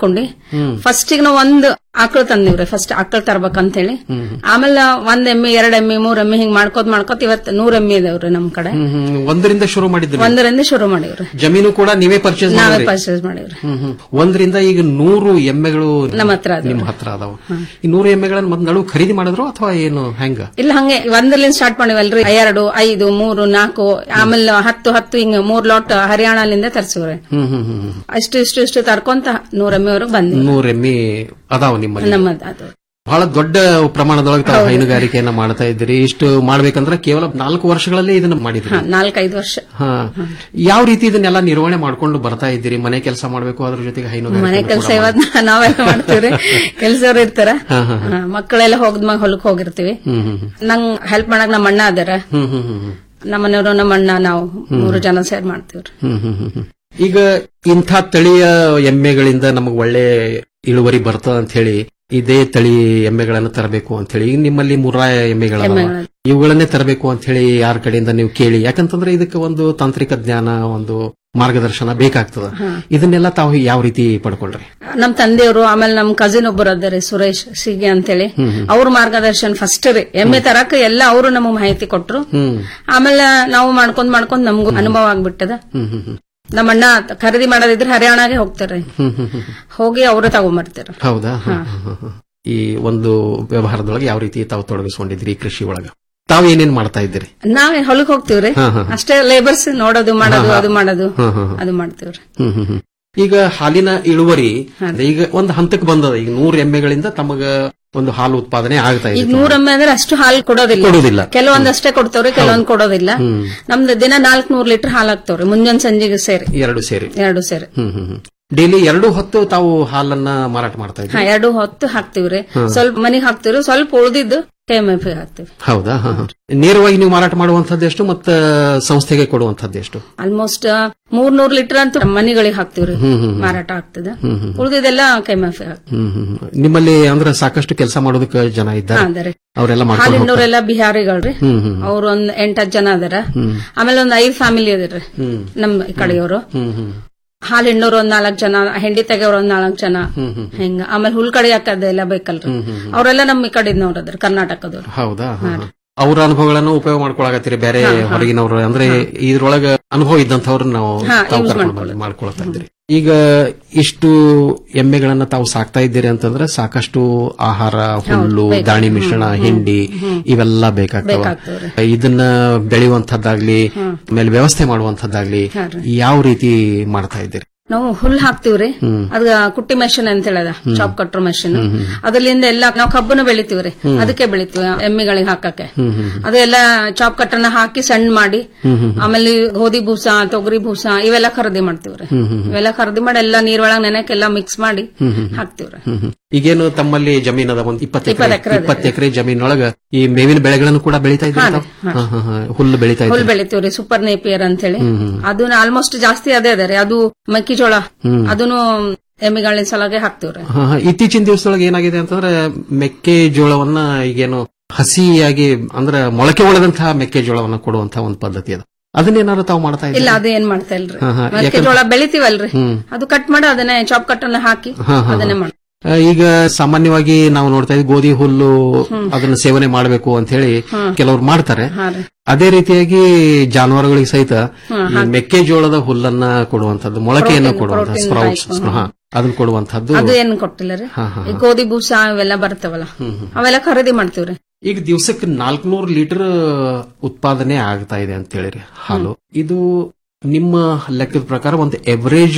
ಫಸ್ಟ್ ಈಗ ನಾವು ಒಂದ್ ಆಕಳ ತಂದಿವ್ರಿ ಫಸ್ಟ್ ಆಕಳ ತರ್ಬೇಕಂತ ಹೇಳಿ ಆಮೇಲೆ ಒಂದ್ ಎಮ್ಮೆ ಎರಡ್ ಎಮ್ಮೆ ಮೂರ್ ಎಮ್ಮೆ ಹಿಂಗ್ ಮಾಡ್ಕೋತ್ ಮಾಡ್ಕೋತ್ ಇವತ್ ನೂರ್ ಎಮ್ಮೆ ಇದಾವ್ರಿ ನಮ್ ಕಡೆ ಹ್ಮ್, ಹ್ಮ್. ಒಂದರಿಂದ ಶುರು ಮಾಡಿದ್ರಿ ಒಂದರಿಂದ ಶುರು ಮಾಡಿವ್ರಿ ಜಮೀನು ಕೂಡ ನೀವೇ ಪರ್ಚೇಸ್ ನಾವೇ ಮಾಡಿದ್ರಿ ಪರ್ಚೇಸ್ ಮಾಡಿವ್ರಿ ಹ್ಮ್, ಹ್ಮ್. ಒಂದರಿಂದ ಈಗ ನೂರು ಎಮ್ಮೆಗಳು ನಮ್ಮ ಹತ್ರ ಅದಾವ. ನಿಮ್ಮ ಹತ್ರ ಅದಾವ ಈ ನೂರು ಎಮ್ಮೆಗಳನ್ನ ಮೊದ್ಲು ನಡುವು ಖರೀದಿ ಮಾಡಿದ್ರು ಅಥವಾ ಏನು ಹೆಂಗ ಇಲ್ಲ ಹಂಗೆ ಒಂದರಿಂದ ಸ್ಟಾರ್ಟ್ ಮಾಡಿವಲ್ರಿ ಎರಡು ಐದು ಮೂರು ನಾಲ್ಕು ಆಮೇಲೆ ಹತ್ತು ಹತ್ತು ಹಿಂಗ ಮೂರ್ ಲಾಟ್ ಹರಿಯಾಣಲಿಂದ ತರ್ಸಿವ್ರಿ ಹ್ಮ್ ಹ್ಮ್ ಹ್ಮ್ ಹ್ಮ್. ಅಷ್ಟು ಇಷ್ಟು ಇಷ್ಟು ತರ್ಕೊಂತ ನೂರ್ ಎಮ್ಮೆವರೆಗೆ ಬಂದ್ವಿ ನೂರು ಎಮ್ಮೆ ಅದಾವ ನಿಮ್ಮಲ್ಲಿ ನಮ್ಮದ್ ಅದು ಬಹಳ ದೊಡ್ಡ ಪ್ರಮಾಣದೊಳಗೆ ತಾವು ಹೈನುಗಾರಿಕೆಯನ್ನ ಮಾಡ್ತಾ ಇದ್ದೀರಿ ಇಷ್ಟು ಮಾಡ್ಬೇಕಂದ್ರೆ ಕೇವಲ ನಾಲ್ಕು ವರ್ಷಗಳಲ್ಲಿ ಇದನ್ನ ಮಾಡಿದ್ರಿ ಹಾ, ನಾಲ್ಕೈದು ವರ್ಷ ಹಾ ಯಾವ ರೀತಿ ಇದನ್ನೆಲ್ಲ ನಿರ್ವಹಣೆ ಮಾಡ್ಕೊಂಡು ಬರ್ತಾ ಇದ್ದೀರಿ ಮನೆ ಕೆಲಸ ಮಾಡ್ಬೇಕು ಅದ್ರ ಜೊತೆಗೆ ಮನೆ ಹೈನುಗಾರಿಕೆ ಕೆಲಸ ಇವತ್ ನಾವೆಲ್ಲ ಮಾಡ್ತೀವ್ರಿ ಕೆಲ್ಸವ್ರು ಇರ್ತಾರ ಹಾ, ಹಾ, ಹಾ. ಹಾ, ಮಕ್ಕಳೆಲ್ಲ ಹೋಗದ್ಮ್ಯಾಗ ಹೊಲಕ್ ಹೋಗಿರ್ತೀವಿ ಹ್ಮ್ ಹ್ಮ್ ಹ್ಮ್. ನಂಗ್ ಹೆಲ್ಪ್ ಮಾಡಕ್ ನಮ್ಮ ಅಣ್ಣ ಅದಾರ ಹ್ಮ್ ಹ್ಮ್ ಹ್ಮ್ ಹ್ಮ್. ನಮ್ಮ ಮನೆಯವರು ನಮ್ಮ ಅಣ್ಣ ನಾವು ಮೂರು ಜನ ಸೇರ್ ಮಾಡ್ತೀವ್ರಿ ಹ್ಮ್ ಹ್ಮ್ ಹ್ಮ್ ಹ್ಮ್. ಈಗ ಇಂಥ ತಳಿಯ ಎಮ್ಮೆಗಳಿಂದ ನಮಗೆ ಒಳ್ಳೆ ಇಳುವರಿ ಬರ್ತದ ಅಂತ ಹೇಳಿ ಇದೇ ತಳಿ ಎಮ್ಮೆಗಳನ್ನ ತರಬೇಕು ಅಂತ ಹೇಳಿ ಈಗ ನಿಮ್ಮಲ್ಲಿ ಮುರ್ರಾ ಎಮ್ಮೆಗಳ ಎಮ್ಮೆಗಳು. ಇವುಗಳನ್ನೇ ತರಬೇಕು ಅಂತ ಹೇಳಿ ಯಾರ ಕಡೆಯಿಂದ ನೀವು ಕೇಳಿ ಯಾಕಂತಂದ್ರೆ ಇದಕ್ಕೆ ಒಂದು ತಾಂತ್ರಿಕ ಜ್ಞಾನ ಒಂದು ಮಾರ್ಗದರ್ಶನ ಬೇಕಾಗ್ತದ ಹಾ. ಇದನ್ನೆಲ್ಲ ತಾವು ಯಾವ ರೀತಿ ಪಡ್ಕೊಳ್ರಿ ನಮ್ ತಂದೆಯವರು ಆಮೇಲೆ ನಮ್ ಕಸಿನ್ ಒಬ್ಬರು ಅದಾರೆ ಸುರೇಶ್ ಸಿಗೆ ಅಂತೇಳಿ ಹ್ಮ್ ಹ್ಮ್. ಅವ್ರ ಮಾರ್ಗದರ್ಶನ ಫಸ್ಟ್ ರೀ ಎಮ್ಮೆ ತರಕ ಎಲ್ಲ ಅವರು ನಮಗ್ ಮಾಹಿತಿ ಕೊಟ್ರು ಹ್ಮ್ ಆಮೇಲೆ ನಾವು ಮಾಡ್ಕೊಂಡ್ ಮಾಡ್ಕೊಂಡ್ ನಮಗೂ ಅನುಭವ ಆಗ್ಬಿಟ್ಟದ ಹ್ಮ್ ಹ್ಮ್ ಹ್ಮ್ ನಮ್ಮ ಅಣ್ಣ ಖರೀದಿ ಮಾಡೋದಿದ್ರೆ ಹರಿಯಾಣಗೆ ಹೋಗ್ತಾರೆ ಹ್ಮ್ ಹ್ಮ್ ಹ್ಮ್. ಹೋಗಿ ಅವರು ತಗೊಂಬರ್ತಾರೆ ಹೌದಾ ಹಾ, ಹಾ, ಹಾ, ಹಾ. ಈ ಒಂದು ವ್ಯವಹಾರದೊಳಗೆ ಯಾವ ರೀತಿ ತಾವು ತೊಡಗಿಸ್ಕೊಂಡಿದ್ರಿ ಈ ಕೃಷಿ ಒಳಗ ತಾವು ಏನೇನ್ ಮಾಡ್ತಾ ಇದ್ದೀರಿ ನಾವೇ ಹೊಲಕ್ ಹೋಗ್ತಿವ್ರಿ ಹಾ, ಹಾ. ಅಷ್ಟೇ ಲೇಬರ್ಸ್ ನೋಡೋದು ಮಾಡೋದು ಹಾ, ಹಾ. ಅದು ಮಾಡೋದು ಹಾ, ಹಾ, ಹಾ. ಅದು ಮಾಡ್ತೀವ್ರಿ ಹ್ಮ್ ಹ್ಮ್ ಹ್ಮ್. ಈಗ ಹಾಲಿನ ಇಳುವರಿ ಈಗ ಒಂದು ಹಂತಕ್ಕೆ ಬಂದದ ಈಗ ನೂರು ಎಮ್ಮೆಗಳಿಂದ ತಮಗ ಒಂದು ಹಾಲು ಉತ್ಪಾದನೆ ಆಗ್ತಾ ಈಗ ಇದೆ ನೂರ ಎಮ್ಮೆ ಅಂದ್ರೆ ಅಷ್ಟು ಹಾಲು ಕೊಡೋದಿಲ್ಲ ಕೊಡೋದಿಲ್ಲ. ಕೆಲವೊಂದಷ್ಟೇ ಕೊಡ್ತಾವ್ರಿ ಕೆಲವೊಂದ್ ಕೊಡೋದಿಲ್ಲ ಹ್ಮ್. ನಮ್ದು ದಿನ ನಾಲ್ಕ್ ನೂರ್ ಲೀಟರ್ ಹಾಲು ಹಾಕ್ತಾವ್ರಿ ಮುಂಜಾನೆ ಸಂಜೆಗೆ ಸೇರಿ ಎರಡು ಸೇರಿ ಎರಡು ಸೇರಿ ಹ್ಮ್ ಹ್ಮ್ ಹ್ಮ್ ಡೈಲಿ ಎರಡು ಹೊತ್ತು ತಾವು ಹಾಲನ್ನ ಮಾರಾಟ ಮಾಡ್ತಾ ಹಾ ಇದ್ದೀರಿ ಎರಡು ಹೊತ್ತು ಹಾಕ್ತಿವ್ರಿ ಹ್ಮ್. ಸ್ವಲ್ಪ ಮನಿಗ್ ಹಾಕ್ತಿವ್ರಿ ಸ್ವಲ್ಪ ಉಳ್ದಿದ್ದು ಕೆಎಂಎಫ್ ಹಾಕ್ತಿವಿ ಹೌದಾ ಹಾ, ಹಾ. ನೇರವಾಗಿ ನೀವು ಮಾರಾಟ ಮಾಡುವಂತದ್ದು ಎಷ್ಟು ಮತ್ತ ಸಂಸ್ಥೆಗೆ ಕೊಡುವಂತದ್ದು ಎಷ್ಟು ಆಲ್ಮೋಸ್ಟ್ ಮೂರ್ ನೂರ್ ಲೀಟರ್ ಅಂತೂ ಮನಿಗಳಿಗೆ ಹಾಕ್ತಿವ್ರಿ ಹ್ಮ್, ಹ್ಮ್, ಹ್ಮ್. ಮಾರಾಟ ಆಗ್ತದ ಹ್ಮ್, ಹ್ಮ್. ಉಳ್ದಿದ್ದೆಲ್ಲ ಕೆಎಂಎಫ್ ಹಾಕ್ತಿವಿ ಹ್ಮ್ ಹ್ಮ್ ಹ್ಮ್. ನಿಮ್ಮಲ್ಲಿ ಅಂದ್ರೆ ಸಾಕಷ್ಟು ಕೆಲಸ ಮಾಡೋದಕ್ಕೆ ಜನ ಹಾ, ಇದ್ದಾರೆ ಅದಾರೆ. ಅವರೆಲ್ಲ ಮಾಡ್ಕೊಂಡು ಹೋಗ್ತಾರೆ. ಹಾಲಿನವರೆಲ್ಲ ಬಿಹಾರಿಗಳ್ರಿ ಹ್ಮ್ ಹ್ಮ್ ಅವ್ರ ಒಂದ್ ಎಂಟತ್ತು ಜನ ಅದಾರ ಹ್ಮ್ ಆಮೇಲೆ ಒಂದ್ ಐದ್ ಫ್ಯಾಮಿಲಿ ಅದಾರ್ರಿ ಹ್ಮ್ ನಮ್ ಈ ಕಡೆಯವರು ಹ್ಮ್ ಹ್ಮ್ ಹಾಲ್ ಹಿಂಡೋರು ಒಂದ್ ನಾಲ್ಕ್ ಜನ ಹೆಂಡಿ ತೆಗೆಯವ್ರ ಒಂದ್ ನಾಲ್ಕ್ ಜನ ಹ್ಮ್ ಹ್ಮ್ ಹೆಂಗ ಆಮೇಲೆ ಹುಲ್ ಕಡೆ ಹಾಕದೆಲ್ಲ ಬೇಕಲ್ರಿ ಹ್ಮ್ ಹ್ಮ್ ಹ್ಮ್. ಅವರೆಲ್ಲ ನಮ್ ಈ ಕಡೆದವ್ರು ಅದ್ರ ಕರ್ನಾಟಕದವ್ರು ಹೌದಾ ಹಾ, ಹಾ. ಅವ್ರ ಅನುಭವಗಳನ್ನು ಉಪಯೋಗ ಮಾಡ್ಕೊಳಕತ್ತೀರಿ ಬೇರೆ ಹಾ, ಹಾ. ಹೊರಗಿನವರು ಅಂದ್ರೆ ಇದ್ರೊಳಗ ಅನುಭವ ಇದ್ದಂಥವ್ರು ನಾವು ಹಾ, ತಾವು use ಕರ್ಕೊಂಡು ಬಂದು ಮಾಡ್ಕೊಳ್ತಾ ಇದ್ದೀರಿ ಈಗ ಇಷ್ಟು ಎಮ್ಮೆಗಳನ್ನ ತಾವು ಸಾಕ್ತಾ ಇದ್ದೀರಿ ಅಂತಂದ್ರೆ ಸಾಕಷ್ಟು ಆಹಾರ ಹುಲ್ಲು ಬೇಕು. ದಾಣಿ ಮಿಶ್ರಣ ಹ್ಮ್, ಹಿಂಡಿ ಹ್ಮ್. ಇವೆಲ್ಲ ಬೇಕಾಗ್ತವ ಬೇಕಾಗ್ತವ್ರಿ. ಇದನ್ನ ಬೆಳೆಯುವಂತದ್ದಾಗ್ಲಿ ಹ್ಮ್. ಆಮೇಲೆ ವ್ಯವಸ್ಥೆ ಮಾಡುವಂತದ್ದಾಗ್ಲಿ ಹಾ ರೀ. ಯಾವ ರೀತಿ ಮಾಡ್ತಾ ಇದ್ದೀರಿ ನಾವು ಹುಲ್ ಹಾಕ್ತಿವ್ರಿ ಹ್ಮ್. ಅದ ಕುಟ್ಟಿ ಮೆಷಿನ್ ಅಂತ ಹೇಳದ ಹ್ಮ್. ಚಾಪ್ ಕಟ್ರ ಮೆಷಿನ್ ಹ್ಮ್, ಹ್ಮ್. ಅದರಿಂದ ಎಲ್ಲ ನಾವು ಕಬ್ಬನ್ನು ಬೆಳಿತೀವ್ರಿ ಹ್ಮ್. ಅದಕ್ಕೆ ಬೆಳಿತೀವಿ ಎಮ್ಮಿಗಳಿಗೆ ಹಾಕಕ್ಕೆ ಹ್ಮ್ ಹ್ಮ್ ಹ್ಮ್. ಅದೆಲ್ಲ ಚಾಪ್ ಕಟ್ರನ್ನ ಹಾಕಿ ಸಣ್ಣ ಮಾಡಿ ಹ್ಮ್ ಹ್ಮ್ ಹ್ಮ್. ಆಮೇಲೆ ಗೋಧಿ ಭೂಸ ತೊಗರಿ ಭೂಸ ಇವೆಲ್ಲ ಖರೀದಿ ಮಾಡ್ತೀವ್ರಿ ಹ್ಮ್ ಹ್ಮ್ ಹ್ಮ್. ಇವೆಲ್ಲ ಖರೀದಿ ಮಾಡಿ ಎಲ್ಲ ನೀರೊಳಗ ನೆನಕ್ಕೆಲ್ಲ ಮಿಕ್ಸ್ ಮಾಡಿ ಹ್ಮ್ ಹ್ಮ್ ಹ್ಮ್. ಹಾಕ್ತಿವ್ರಿ ಹ್ಮ್ ಹ್ಮ್. ಈಗೇನು ತಮ್ಮಲ್ಲಿ ಜಮೀನ್ ಅದ ಒಂದು ಇಪ್ಪತ್ತು ಇಪ್ಪತ್ತು ಎಕರೆ ಎಕರೆ ಅದ. ಇಪ್ಪತ್ತು ಎಕರೆ ಜಮೀನೊಳಗ ಈ ಮೇವಿನ ಬೆಳೆಗಳನ್ನು ಕೂಡ ಬೆಳಿತಾ ಇದ್ದೀರಿ ಹಾ ರೀ, ತಾವು? ಹಾ. ಹಾ, ಹಾ, ಹಾ. ಹುಲ್ಲು ಬೆಳಿತಾ ಹುಲ್ ಇದ್ದೀರಿ ಬೆಳಿತೀವ್ರಿ ಸೂಪರ್ ನೇಪಿಯರ್ ಅಂತ ಹೇಳಿ ಹ್ಮ್, ಹ್ಮ್. ಅದನ್ನ ಆಲ್ಮೋಸ್ಟ್ ಜಾಸ್ತಿ ಅದೇ ಅದ ರೀ ಅದು ಮೆಕ್ಕೆಜೋಳ ಹ್ಮ್. ಅದನ್ನು ಎಮ್ಮಿಗಳಿನ ಸಲಾಗೆ ಹಾಕ್ತಿವ್ರಿ ಹಾ, ಹಾ. ಇತ್ತೀಚಿನ ದಿವಸದೊಳಗೆ ಏನಾಗಿದೆ ಅಂತಂದ್ರೆ ಮೆಕ್ಕೆಜೋಳವನ್ನ ಈಗೇನು ಹಸಿಯಾಗಿ ಅಂದ್ರೆ ಮೊಳಕೆ ಒಳದಂತಹ ಮೆಕ್ಕೆಜೋಳವನ್ನ ಕೊಡುವಂತಹ ಒಂದು ಪದ್ಧತಿ ಅದು ಅದನ್ನೇನಾದ್ರು ತಾವು ಮಾಡ್ತಾ ಇಲ್ಲ ಇದ್ದೀರಿ ಅದು ಏನ್ ಮಾಡ್ತಾ ಇಲ್ರಿ ಹಾ, ಹಾ. ಮೆಕ್ಕೆಜೋಳ ಬೆಳಿತೀವಲ್ರಿ ಹ್ಮ್. ಅದು ಕಟ್ ಮಾಡಿ ಅದನ್ನೇ ಚಾಪ್ ಕಟ್ಟನ್ನ ಹಾಕಿ ಹಾ, ಹಾ, ಅದನ್ನೇ ಹಾ. ಮಾಡಿ ಆ, ಈಗ ಸಾಮಾನ್ಯವಾಗಿ ನಾವು ನೋಡ್ತಾ ಇದ್ದೀವಿ ಗೋಧಿ ಹುಲ್ಲು ಹ್ಮ್. ಅದನ್ನ ಸೇವನೆ ಮಾಡಬೇಕು ಅಂತ ಹೇಳಿ ಹ್ಮ್. ಕೆಲವರು ಮಾಡ್ತಾರೆ ಹಾ ರೀ ಅದೇ ರೀತಿಯಾಗಿ ಜಾನುವಾರುಗಳಿಗೆ ಸಹಿತ ಹ್ಮ್, ಈ ಹಾಗೆ. ಮೆಕ್ಕೆಜೋಳದ ಹುಲ್ಲನ್ನ ಕೊಡುವಂತದ್ದು ಮೊಳಕೆಯನ್ನು Protein, ಕೊಡುವಂತ protein ಸ್ಪ್ರೌಟ್ಸ್ type, ಹ್ಮ್. ಅದನ್ನ ಕೊಡುವಂತದ್ದು ಅದು ಏನ್ ಕೊಟ್ಟಿಲ್ಲ ರೀ ಹಾ, ಹಾ, ಈ ಹಾ. ಗೋಧಿ ಬೂಸ ಇವೆಲ್ಲ ಬರ್ತಾವಲ್ಲ ಹ್ಮ್, ಹ್ಮ್. ಅವೆಲ್ಲ ಖರೀದಿ ಮಾಡ್ತೀವ್ರಿ ಈಗ ದಿವಸಕ್ಕೆ ನಾಲ್ಕನೂರು ಲೀಟರ್ ಉತ್ಪಾದನೆ ಆಗ್ತಾ ಇದೆ ಅಂತ ಹೇಳಿರಿ ಹಾಲು ಇದು ನಿಮ್ಮ ಲೆಕ್ಕದ ಪ್ರಕಾರ ಒಂದು ಎವರೇಜ್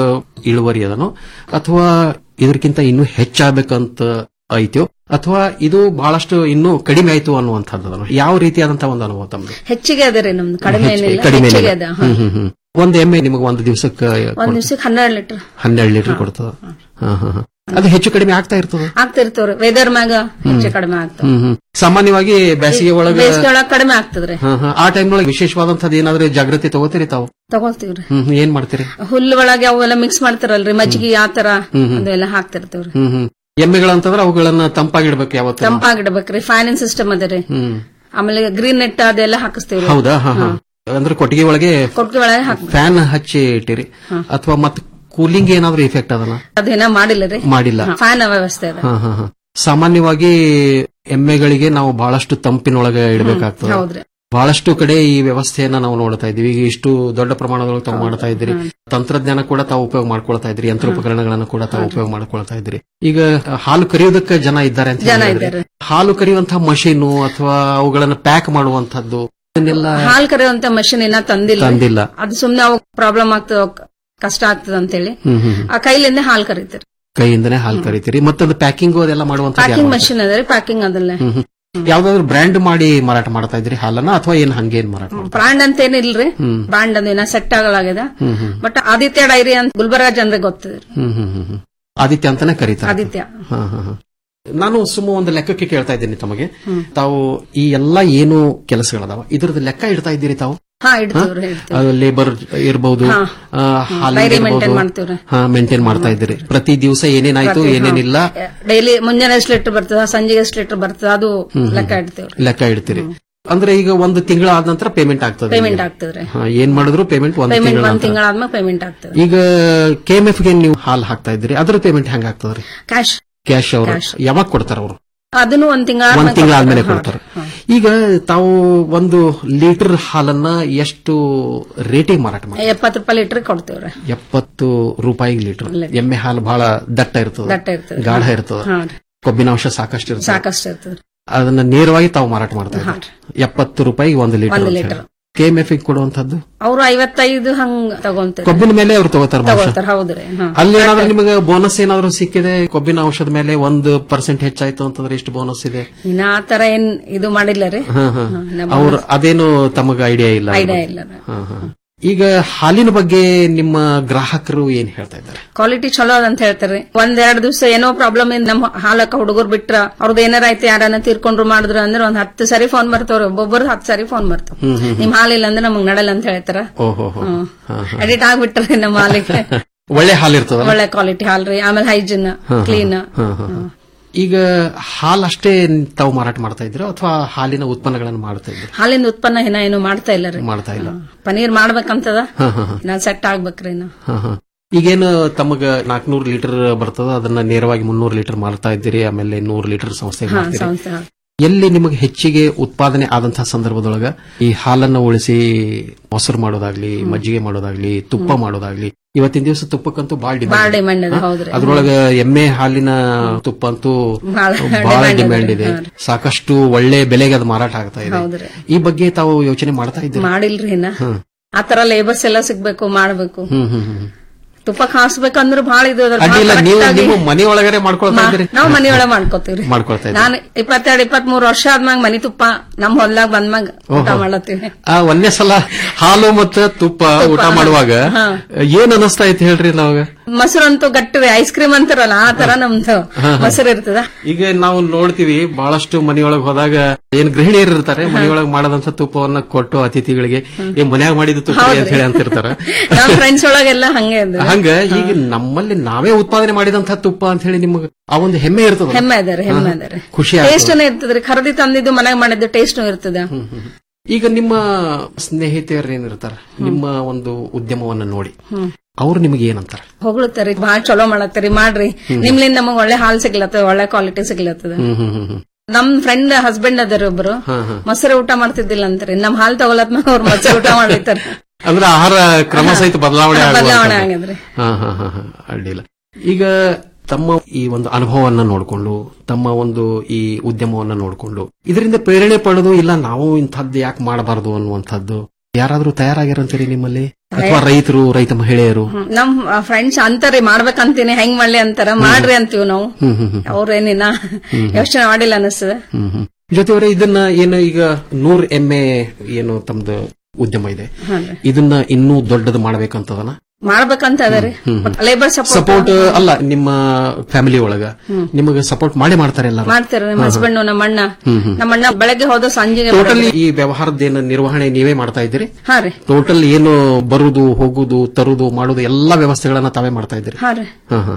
ಇಳುವರಿ ಅದನೋ ಅಥವಾ ಇದಕ್ಕಿಂತ ಇನ್ನೂ ಹೆಚ್ಚಾಗಬೇಕಂತ ಐತೋ ಅಥವಾ ಇದು ಬಹಳಷ್ಟು ಇನ್ನೂ ಕಡಿಮೆ ಆಯ್ತು ಅನ್ನುವಂಥದ್ದು ಯಾವ ರೀತಿಯಾದಂತಹ ಒಂದು ಅನುಭವ ತಮ್ಮದು ಹೆಚ್ಚಿಗೆ ಅದ ರೀ ನಮ್ದು ಕಡಿಮೆ ಏನಿಲ್ಲ ಕಡಿಮೆ ಹೆಚ್ಚಿಗೆ ಅದ ಹಾ. ಹ್ಮ್ ಹ್ಮ್ ಹ್ಮ್ ಒಂದ್ ಎಮ್ಮೆ ನಿಮಗೆ ಒಂದು ದಿವಸಕ್ಕೆ ಒಂದ್ ದಿವ್ಸಕ್ಕೆ ಹನ್ನೆರಡು ಲೀಟರ್ ಹನ್ನೆರಡು ಲೀಟರ್ ಕೊಡ್ತದ ಹಾ ಹಾ ಹಾ ಅದು ಹೆಚ್ಚು ಕಡಿಮೆ ಆಗ್ತಾ ಇರ್ತದ ಆಗ್ತಿರ್ತವ್ರಿ ವೆದರ್ ಮ್ಯಾಗ ಹೆಚ್ಚು ಕಡಿಮೆ ಆಗ್ತಾವ ಹ್ಮ್ ಹ್ಮ್ ಸಾಮಾನ್ಯವಾಗಿ ಬೇಸಿಗೆ ಒಳಗೆ ಬೇಸಿಗೆ ಒಳಗ ಕಡಿಮೆ ಆಗ್ತದ್ರಿ ಹಾ, ಹಾ. ಆ ಟೈಮ್ ಒಳಗೆ ವಿಶೇಷವಾದಂತದ್ದು ಏನಾದ್ರೂ ಜಾಗೃತಿ ತಗೋತೀರಿ ತಾವು ತಗೊಳ್ತೀವ್ರಿ ಹ್ಮ್ ಹ್ಮ್. ಏನ್ ಮಾಡ್ತೀರಿ ಹುಲ್ಲು ಒಳಗೆ ಅವೆಲ್ಲ ಮಿಕ್ಸ್ ಮಾಡ್ತಾರಲ್ರಿ ಮಜ್ಜಿಗೆ ಆತರ ಹ್ಮ್, ಹ್ಮ್. ಅದೆಲ್ಲ ಹಾಕ್ತಿರ್ತೇವ್ರಿ ಹ್ಮ್ ಹ್ಮ್ ಎಮ್ಮೆಗಳಂತಂದ್ರೆ ಅವುಗಳನ್ನ ತಂಪಾಗಿಡ್ಬೇಕು ಯಾವತ್ತು ತಂಪಾಗಿಡ್ಬೇಕ್ರಿ ಫ್ಯಾನಿನ್ ಸಿಸ್ಟಮ್ ಅದ ರೀ ಹ್ಮ್ ಆಮೇಲೆ ಗ್ರೀನ್ ನೆಟ್ ಅದೆಲ್ಲ ಹಾಕಿಸ್ತೀವ್ರಿ ಹೌದಾ ಹಾ ಹಾ ಅಂದ್ರೆ ಕೊಟ್ಟಿಗೆ ಒಳಗೆ ಕೊಟ್ಟಿಗೆ ಒಳಗೆ ಹಾಕ್ ಫ್ಯಾನ್ ಹಚ್ಚಿ ಇಟ್ಟಿರಿ ಅಥವಾ ಮತ್ ಕೂಲಿಂಗ್ ಏನಾದ್ರೂ ಇಫೆಕ್ಟ್ ಅದಲ್ಲ ಅದೇನ ಮಾಡಿಲ್ಲ ರೀ ಮಾಡಿಲ್ಲ. ಫ್ಯಾನ್ ವ್ಯವಸ್ಥೆ ಅದ ಹಾ ಹಾ ಹಾ ಸಾಮಾನ್ಯವಾಗಿ ಎಮ್ಮೆಗಳಿಗೆ ನಾವು ಬಹಳಷ್ಟು ತಂಪಿನೊಳಗೆ ಇಡಬೇಕಾಗ್ತದೆ ಹೌದ್ರಿ ಬಹಳಷ್ಟು ಕಡೆ ಈ ವ್ಯವಸ್ಥೆಯನ್ನ ನಾವು ನೋಡ್ತಾ ಇದ್ದೀವಿ ಈಗ ಇಷ್ಟು ದೊಡ್ಡ ಪ್ರಮಾಣದೊಳಗೆ ತಾವು ಮಾಡ್ತಾ ಇದ್ದೀರಿ ತಂತ್ರಜ್ಞಾನ ಕೂಡ ತಾವು ಉಪಯೋಗ ಮಾಡ್ಕೊಳ್ತಾ ಇದ್ರಿ ಯಂತ್ರೋಪಕರಣಗಳನ್ನು ಕೂಡ ತಾವು ಉಪಯೋಗ ಮಾಡ್ಕೊಳ್ತಾ ಇದ್ರಿ ಈಗ ಹಾಲು ಕರೆಯೋದಕ್ಕೆ ಜನ ಇದ್ದಾರೆ ಅಂತ ಜನ ಹೇಳಿದ್ರಿ. ಇದ್ದಾರೆ. ಹಾಲು ಕರೆಯುವಂತಹ ಮಷೀನು ಅಥವಾ ಅವುಗಳನ್ನ ಪ್ಯಾಕ್ ಮಾಡುವಂತದ್ದು ಇದನ್ನೆಲ್ಲ ಹಾಲ್ ಕರೆಯುವಂತ ಮಷಿನ್ ಇನ್ನ ತಂದಿಲ್ಲ ತಂದಿಲ್ಲ. ಅದು ಸುಮ್ನೆ ಅವಾಗ ಪ್ರಾಬ್ಲಮ್ ಆಗ್ತದ ಕಷ್ಟ ಆಗ್ತದ ಅಂತೇಳಿ ಹ್ಮ್ ಹ್ಮ್ ಹ್ಮ್. ಆ ಕೈಲಿಂದ ಹಾಲ್ ಕರೀತಾರೆ ಕೈಯಿಂದನೇ ಹಾಲು ಕರಿತೀರಿ ಮತ್ತದು ಪ್ಯಾಕಿಂಗ್ ಅದೆಲ್ಲ ಮಾಡುವಂತ ಪ್ಯಾಕಿಂಗ್ ಮಷಿನ್ ಅದ ರೀ ಪ್ಯಾಕಿಂಗ್ ಅದಲ್ಲ ಯಾವ್ದಾದ್ರು ಬ್ರ್ಯಾಂಡ್ ಮಾಡಿ ಮಾರಾಟ ಮಾಡ್ತಾ ಇದ್ರಿ ಹಾಲನ್ನ ಅಥವಾ ಏನ್ ಹಂಗೇನ್ ಮಾರಾಟ ಮಾಡ್ತಾ ಬ್ರಾಂಡ್ ಅಂತ ಏನಿಲ್ರಿ ಹ್ಮ್. ಬ್ರಾಂಡ್ ಅದು ಇನ್ನ ಸೆಟ್ ಆಗಲಾಗ್ಯದ ಹ್ಮ್ ಹ್ಮ್ ಬಟ್ ಆದಿತ್ಯ ಡೈರಿ ಅಂತ ಗುಲ್ಬರ್ಗ ಜನರಿಗೆ ಗೊತ್ತದ ಹ್ಮ್ ಹ್ಮ್ ಹ್ಮ್ ಹ್ಮ್. ಆದಿತ್ಯ ಅಂತಾನೆ ಕರೀತಾರೆ ಆದಿತ್ಯ ಹಾ, ಹಾ, ಹಾ. ನಾನು ಸುಮ್ಮ ಒಂದು ಲೆಕ್ಕಕ್ಕೆ ಕೇಳ್ತಾ ಇದ್ದೀನಿ ತಮಗೆ ಹ್ಮ್. ತಾವು ಈ ಎಲ್ಲಾ ಏನು ಕೆಲಸಗಳದಾವ ಇದ್ರದ್ದು ಲೆಕ್ಕ ಇಡ್ತಾ ಇದ್ದೀರಿ ತಾವು ಹಾ ಇಡ್ತೀವ್ರಿ ಇಡ್ತೀವಿ ಅದು ಲೇಬರ್ ಇರಬಹುದು ಹಾ. ಡೈರಿ maintain ಮಾಡ್ತೀವ್ರಿ. ಹಾ ಮೇಂಟೈನ್ ಮಾಡ್ತಾ ಇದ್ದೀರಿ ಪ್ರತಿ ದಿವಸ ಏನೇನಾಯ್ತು ಪ್ರತಿ- ಹಾ. ಏನೇನಿಲ್ಲ ಡೈಲಿ ಮುಂಜಾನೆ ಎಷ್ಟು ಲೀಟರ್ ಬರ್ತದ ಸಂಜೆಗೆ ಎಷ್ಟು ಲೀಟರ್ ಬರ್ತದ ಅದು ಹ್ಮ್, ಹ್ಮ್. ಲೆಕ್ಕ ಇಡ್ತೀವ್ರಿ ಲೆಕ್ಕ ಇಡ್ತೀರಿ ಅಂದ್ರೆ ಈಗ ಒಂದು ತಿಂಗಳ ಆದ ನಂತರ ಪೇಮೆಂಟ್ ಆಗ್ತದೆ ಪೇಮೆಂಟ್ ನಿಮಗೆ. ಆಗ್ತದ್ರಿ ಹಾ, ಏನ್ ಮಾಡಿದ್ರು ಪೇಮೆಂಟ್ ಒಂದು ಪೇಮೆಂಟ್ ತಿಂಗಳ ಒಂದ್ ತಿಂಗಳಾದ್ಮೇಲೆ ಪೇಮೆಂಟ್ ಆಗ್ತದೆ ಈಗ ಕೆಎಂಎಫ್ ಗೆ ನೀವು ಹಾಲ್ ಹಾಕ್ತಾ ಇದ್ದೀರಿ ಅದ್ರ ಪೇಮೆಂಟ್ ಹೆಂಗ್ ಆಗ್ತದ್ರಿ ಕ್ಯಾಶ್ ಕ್ಯಾಶ್ ಅವರು Cash. ಯಾವಾಗ ಕೊಡ್ತಾರ ಅವರು ಅದನ್ನು ಒಂದ್ ತಿಂಗಳ ಒಂದ್ ತಿಂಗಳ ಆದ್ಮೇಲೆ ಕೊಡ್ತಾರೆ ಈಗ ತಾವು ಒಂದು ಲೀಟರ್ ಹಾಲನ್ನ ಎಷ್ಟು ರೇಟಿಗೆ ಮಾರಾಟ ಮಾಡಿ ಎಪ್ಪತ್ತು ರೂಪಾಯಿ ಲೀಟರ್ ಕೊಡ್ತೀವ್ರಿ ಎಪ್ಪತ್ತು ರೂಪಾಯಿ ಲೀಟರ್ ಎಮ್ಮೆ ಹಾಲು ಬಹಳ ದಟ್ಟ ಇರ್ತದೆ ದಟ್ಟ ಇರ್ತದೆ. ಗಾಢ ಇರ್ತದೆ ಹಾ ರೀ. ಕೊಬ್ಬಿನಾಂಶ ಸಾಕಷ್ಟು ಇರ್ತದೆ ಸಾಕಷ್ಟು ಇರ್ತದೆ ಅದನ್ನ ನೇರವಾಗಿ ತಾವು ಮಾರಾಟ ಮಾಡ್ತಾ ಹಾ ಇದ್ದಾರೆ ಎಪ್ಪತ್ತು ರೂಪಾಯಿ ಒಂದು ಲೀಟರ್ ಒಂದು ಲೀಟರ್. ಕೆಎಂಎಫ್ ಕೊಡುವಂತದ್ದು ಅವ್ರು ಐವತ್ತೈದು ಹಂಗ್ ತಗೊಂತಾರೆ ಕೊಬ್ಬಿನ ಮೇಲೆ ಅವ್ರು ತಗೋತಾರ ತಗೋತಾರ ಹೌದ್ರಿ ಹಾ. ಅಲ್ಲಿ ಏನಾದ್ರೂ ನಿಮಗೆ ಬೋನಸ್ ಏನಾದ್ರೂ ಸಿಕ್ಕಿದೆ ಕೊಬ್ಬಿನ ಔಷಧ ಮೇಲೆ ಒಂದು ಪರ್ಸೆಂಟ್ ಹೆಚ್ಚಾಯ್ತು ಅಂತಂದ್ರೆ ಎಷ್ಟು ಬೋನಸ್ ಇದೆ ಇನ್ನ ಆ ತರ ಏನ್ ಇದು ಮಾಡಿಲ್ಲ ರೀ ಹಾ, ಹಾ. ಹಾ, ನಮ್ಮ ಅವ್ರು ಅದೇನು ತಮಗ ಐಡಿಯಾ ಇಲ್ಲ ಐಡಿಯಾ ಇಲ್ಲ ಹಾ, ಹಾ. ಈಗ ಹಾಲಿನ ಬಗ್ಗೆ ನಿಮ್ಮ ಗ್ರಾಹಕರು ಏನ್ ಹೇಳ್ತಾ ಇದ್ದಾರೆ ಕ್ವಾಲಿಟಿ ಚಲೋ ಅದ ಅಂತ ಹೇಳ್ತಾರೆ ಒಂದೆರಡು ದಿವಸ ಏನೋ ಪ್ರಾಬ್ಲಮ್ ಇಂದ ನಮ್ಮ ಹಾಲಕ್ಕ ಹುಡುಗರು ಬಿಟ್ರ ಅವ್ರದ್ದು ಏನಾರ ಆಯ್ತು ಯಾರನ್ನ ತೀರ್ಕೊಂಡ್ರು ಮಾಡಿದ್ರು ಅಂದ್ರೆ ಒಂದ್ ಹತ್ತು ಸರಿ ಫೋನ್ ಬರ್ತಾವ್ರಿ ಒಬ್ಬೊಬ್ಬರು ಹತ್ತು ಸರಿ ಫೋನ್ ಬರ್ತಾವ ಹ್ಮ್, ಹ್ಮ್, ಹ್ಮ್. ನಿಮ್ ಹಾಲಿಲ್ಲ ಅಂದ್ರೆ ನಮಗ್ ನಡಲ್ಲ ಅಂತ ಹೇಳ್ತಾರ ಓಹೋ ಹೋ. ಹ್ಮ್. ಹಾ, ಹಾ. ಎಡಿಟ್ ಆಗ್ಬಿಟ್ರಿ ನಮ್ಮ ಹಾಲಿಗೆ ಒಳ್ಳೆ ಹಾಲು ಇರ್ತದ ಒಳ್ಳೆ ಕ್ವಾಲಿಟಿ ಹಾಲ್ರಿ ಆಮೇಲೆ ಹೈಜಿನ್ ಕ್ಲೀನ್ ಈಗ ಹಾಲ್ ಅಷ್ಟೇ ತಾವು ಮಾರಾಟ ಮಾಡ್ತಾ ಇದ್ದೀರಾ ಅಥವಾ ಹಾಲಿನ ಉತ್ಪನ್ನಗಳನ್ನು ಮಾಡ್ತಾ ಇದ್ದೀರಾ ಹಾಲಿನ ಉತ್ಪನ್ನ ಇನ್ನ ಏನು ಮಾಡ್ತಾ ಇಲ್ಲ ರೀ ಮಾಡ್ತಾ ಇಲ್ಲ ಪನೀರ್ ಮಾಡ್ಬೇಕಂತದ ಹಾ, ಹಾ, ಹಾ. ನಾ ಸೆಟ್ ಆಗ್ಬೇಕ್ರಿ ಇನ್ನ ಹಾ, ಹಾ. ಈಗೇನು ತಮಗ ನಾಲ್ಕನೂರು ಲೀಟರ್ ಬರ್ತದ ಅದನ್ನ ನೇರವಾಗಿ ಮುನ್ನೂರು ಲೀಟರ್ ಮಾರ್ತಾ ಇದ್ದೀರಿ ಆಮೇಲೆ ನೂರು ಲೀಟರ್ ಸಂಸ್ಥೆ ಹಾ ಮಾಡ್ತೀರಿ ಸಂಸ್ಥೆ ಹಾಲ್. ಎಲ್ಲಿ ನಿಮಗೆ ಹೆಚ್ಚಿಗೆ ಉತ್ಪಾದನೆ ಆದಂತಹ ಸಂದರ್ಭದೊಳಗ ಈ ಹಾಲನ್ನ ಉಳಿಸಿ ಮೊಸರು ಮಾಡೋದಾಗ್ಲಿ ಮಜ್ಜಿಗೆ ಮಾಡೋದಾಗ್ಲಿ ತುಪ್ಪ ಮಾಡೋದಾಗ್ಲಿ ಇವತ್ತಿನ ದಿವಸ ತುಪ್ಪಕ್ಕಂತೂ ಬಾಳ ಬಾಳ ಡಿಮ್ಯಾಂಡ್ ಇದೆ ಹೌದ್ರಿ ಅದ್ರೊಳಗ ಎಮ್ಮೆ ಹಾಲಿನ ತುಪ್ಪ ಅಂತೂ ಬಾಳ ಬಹಳ demand ಡಿಮ್ಯಾಂಡ್ ಇದೆ ಹಾ ರೀ. ಸಾಕಷ್ಟು ಒಳ್ಳೆ ಬೆಲೆಗೆ ಅದು ಮಾರಾಟ ಆಗ್ತಾ ಇದೆ ಹೌದ್ರಿ ಈ ಬಗ್ಗೆ ತಾವು ಯೋಚನೆ ಮಾಡ್ತಾ ಇದ್ದೀರಿ ಮಾಡಿಲ್ರಿ ಇನ್ನ ಹ್ಮ್ ಆತರ ಲೇಬರ್ಸ್ ಎಲ್ಲ ಸಿಗ್ಬೇಕು ಮಾಡ್ಬೇಕು ಹ್ಮ್ ಹ್ಮ್ ಹ್ಮ್ ತುಪ್ಪ ಕಾಸ್ಬೇಕಂದ್ರ ಭಾಳ ಇದು ಅದ. ಅಡ್ಡಿಲ್ಲ ಭಾಳ ನೀವು correct ಆಗಿ ನೀವು ಮನೆ ಒಳಗಡೆ ಮಾಡ್ಕೊಳ್ತಾ ಇದ್ದೀರಿ ನಾವು ಮನಿಯೊಳಗ ಮಾಡ್ಕೋತೀವ್ರಿ ಮಾಡ್ಕೊಳ್ತಾ ಇದ್ದೀರಿ ನಾನು ಇಪ್ಪತ್ತೆರಡು ಇಪ್ಪತ್ತ್ ಮೂರು ವರ್ಷ ಆದ್ಮ್ಯಾಗ ಮನಿ ತುಪ್ಪ ನಮ್ ಹೊಲ್ದಾಗ ಬಂದ್ಮ್ಯಾಗ ಊಟ ಓಹೋ. ಮಾಡತ್ತೀವಿ ಆ ಒಂದೇ ಸಲ ಹಾಲು ಮತ್ತು ತುಪ್ಪ ಊಟ ಮಾಡುವಾಗ ಹಾ. ಏನ್ ಅನಸ್ತಾ ಇತ್ತು ಹೇಳ್ರಿ ನಾವಾಗ ಮೊಸರು ಅಂತೂ ಗಟ್ಟಿರಿ ಐಸ್ ಕ್ರೀಮ್ ಅಂತಾರಲ್ಲ ಆ ತರ ನಮ್ದು ಹಾ, ಹಾ. ಮೊಸರು ಇರ್ತದ ಈಗ ನಾವು ನೋಡ್ತೀವಿ ಬಹಳಷ್ಟು ಮನೆಯೊಳಗೆ ಹೋದಾಗ ಏನ್ ಗೃಹಿಣಿಯರು ಇರ್ತಾರೆ ಮನೆಯೊಳಗೆ ಮಾಡದಂತ ತುಪ್ಪವನ್ನ ಕೊಟ್ಟು ಅತಿಥಿಗಳಿಗೆ ಏ ಮನ್ಯಾಗ ಮಾಡಿದ ತುಪ್ಪ ರೀ ಅಂತ ಹೇಳಿ ಅಂತಿರ್ತಾರ ನಮ್ ಫ್ರೆಂಡ್ಸ್ ಒಳಗೆಲ್ಲ ಹಂಗೆ ಇದ್ದ ಹಂಗ ಈಗ ನಮ್ಮಲ್ಲಿ ನಾವೇ ಉತ್ಪಾದನೆ ಮಾಡಿದಂತ ತುಪ್ಪ ಅಂತ ಹೇಳಿ ನಿಮ್ಗೆ ಆ ಒಂದು ಹೆಮ್ಮೆ ಇರ್ತದ ಹೆಮ್ಮೆ ಅದಾರೆ ಹೆಮ್ಮೆ ಅದಾರೆ ಖುಷಿ ಟೇಸ್ಟ್ ಇರ್ತದ್ರಿ ಖರೀದಿ ತಂದಿದ್ದು ಮನೆಗೆ ಮಾಡಿದ್ದು ಟೇಸ್ಟ್ ಇರ್ತದ ಈಗ ನಿಮ್ಮ ಸ್ನೇಹಿತೆಯರು ಏನಿರ್ತಾರ ನಿಮ್ಮ ಒಂದು ಉದ್ಯಮವನ್ನ ನೋಡಿ ಹ್ಮ್ ಅವ್ರು ನಿಮಗೆ ಏನಂತಾರ ಹೊಗಳುತ್ತಾರಿ ಬಾಳ್ ಚಲೋ ಮಾಡತ್ತರಿ ಮಾಡ್ರಿ ನಿಮ್ಲಿಂದ ನಮಗ್ ಒಳ್ಳೆ ಹಾಲ್ ಸಿಗ್ಲತ್ತದ ಒಳ್ಳೆ ಕ್ವಾಲಿಟಿ ಸಿಗ್ಲತ್ತದ ಹ್ಮ್ ಹ್ಮ್ ಹ್ಮ್ ಹ್ಮ್ ನಮ್ ಫ್ರೆಂಡ್ ಹಸ್ಬೆಂಡ್ ಅದಾರ ಒಬ್ರು ಹಾ, ಹಾ. ಮೊಸರು ಊಟ ಮಾಡ್ತಿದ್ದಿಲ್ಲ ಅಂತಾರಿ ನಮ್ ಹಾಲ್ ತಗೊಳತ್ಮ ಅವ್ರ ಮೊಸರು ಊಟ ಮಾಡಿರ್ತಾರ ಅಂದ್ರೆ ಆಹಾರ ಕ್ರಮ ಸಹಿತ ಬದಲಾವಣೆ ಬದಲಾವಣೆ ಆಗುವಂಥದ್ದು. ಆಗ್ಯದ್ರಿ ಹಾ ಹಾ ಹಾ ಹಾ ಅಡ್ಡಿಲ್ಲ ಈಗ ತಮ್ಮ ಈ ಒಂದು ಅನುಭವವನ್ನ ನೋಡಿಕೊಂಡು ತಮ್ಮ ಒಂದು ಈ ಉದ್ಯಮವನ್ನ ನೋಡಿಕೊಂಡು ಇದರಿಂದ ಪ್ರೇರಣೆ ಪಡೆದು ಇಲ್ಲ ನಾವು ಇಂಥದ್ದು ಯಾಕೆ ಮಾಡಬಾರದು ಅನ್ನುವಂಥದ್ದು ಯಾರಾದ್ರೂ ತಯಾರಾಗ್ಯಾರಂತೀರಿ ನಿಮ್ಮಲ್ಲಿ ಅಥವಾ ರೈತರು ರೈತ ಮಹಿಳೆಯರು ಹ್ಮ್. ನಮ್ ಫ್ರೆಂಡ್ಸ್ ಅಂತಾರಿ ಮಾಡ್ಬೇಕಂತೀನಿ ಹೆಂಗ್ ಮಾಡ್ಲಿ ಅಂತಾರ ಮಾಡ್ರಿ ಅಂತೀವಿ ನಾವು ಹ್ಮ್ ಹ್ಮ್ ಹ್ಮ್ ಅವ್ರೇನಿನ ಯೋಚನೆ ಮಾಡಿಲ್ಲ ಅನಿಸ್ತದ ಹ್ಮ್ ಹ್ಮ್ ಜೊತೆಯವರೇ ಇದನ್ನ ಏನು ಈಗ ನೂರ್ ಎಮ್ಮೆ ಏನು ತಮ್ದು ಉದ್ಯಮ ಇದೆ ಹಾನ್ರಿ. ಇದನ್ನ ಇನ್ನೂ ದೊಡ್ಡದು ಮಾಡ್ಬೇಕಂತದನ ಮಾಡ್ಬೇಕಂತ ಅದರಿ ಹ್ಮ್, ಹ್ಮ್. ಲೇಬರ್ ಸಪೋರ್ಟ್ ಸಪೋರ್ಟ್ ಅಲ್ಲ ನಿಮ್ಮ ಫ್ಯಾಮಿಲಿ ಒಳಗ ಹ್ಮ್. ನಿಮಗೆ ಸಪೋರ್ಟ್ ಮಾಡೇ ಮಾಡ್ತಾರೆ ಎಲ್ಲರೂ ಮಾಡ್ತಾರ ನಮ್ಮ ಹಸ್ಬೆಂಡ್ ನಮ್ಮ ಅಣ್ಣ ಹ್ಮ್, ಹ್ಮ್. ನಮ್ಮ ಅಣ್ಣ ಬೆಳಗ್ಗೆ ಹೋದ ಸಂಜೆಗೆ ಟೋಟಲ್ ಬರೋದು. ಈ ವ್ಯವಹಾರದ ಏನು ನಿರ್ವಹಣೆ ನೀವೇ ಮಾಡ್ತಾ ಇದ್ದೀರಿ ಹಾ ರೀ ಟೋಟಲ್ ಏನು ಬರುದು ಹೋಗುದು ತರುದು ಮಾಡುದು ಎಲ್ಲಾ ವ್ಯವಸ್ಥೆಗಳನ್ನ ತಾವೇ ಮಾಡ್ತಾ ಇದ್ದೀರಿ ಹಾ ರೀ ಹಾ, ಹಾ.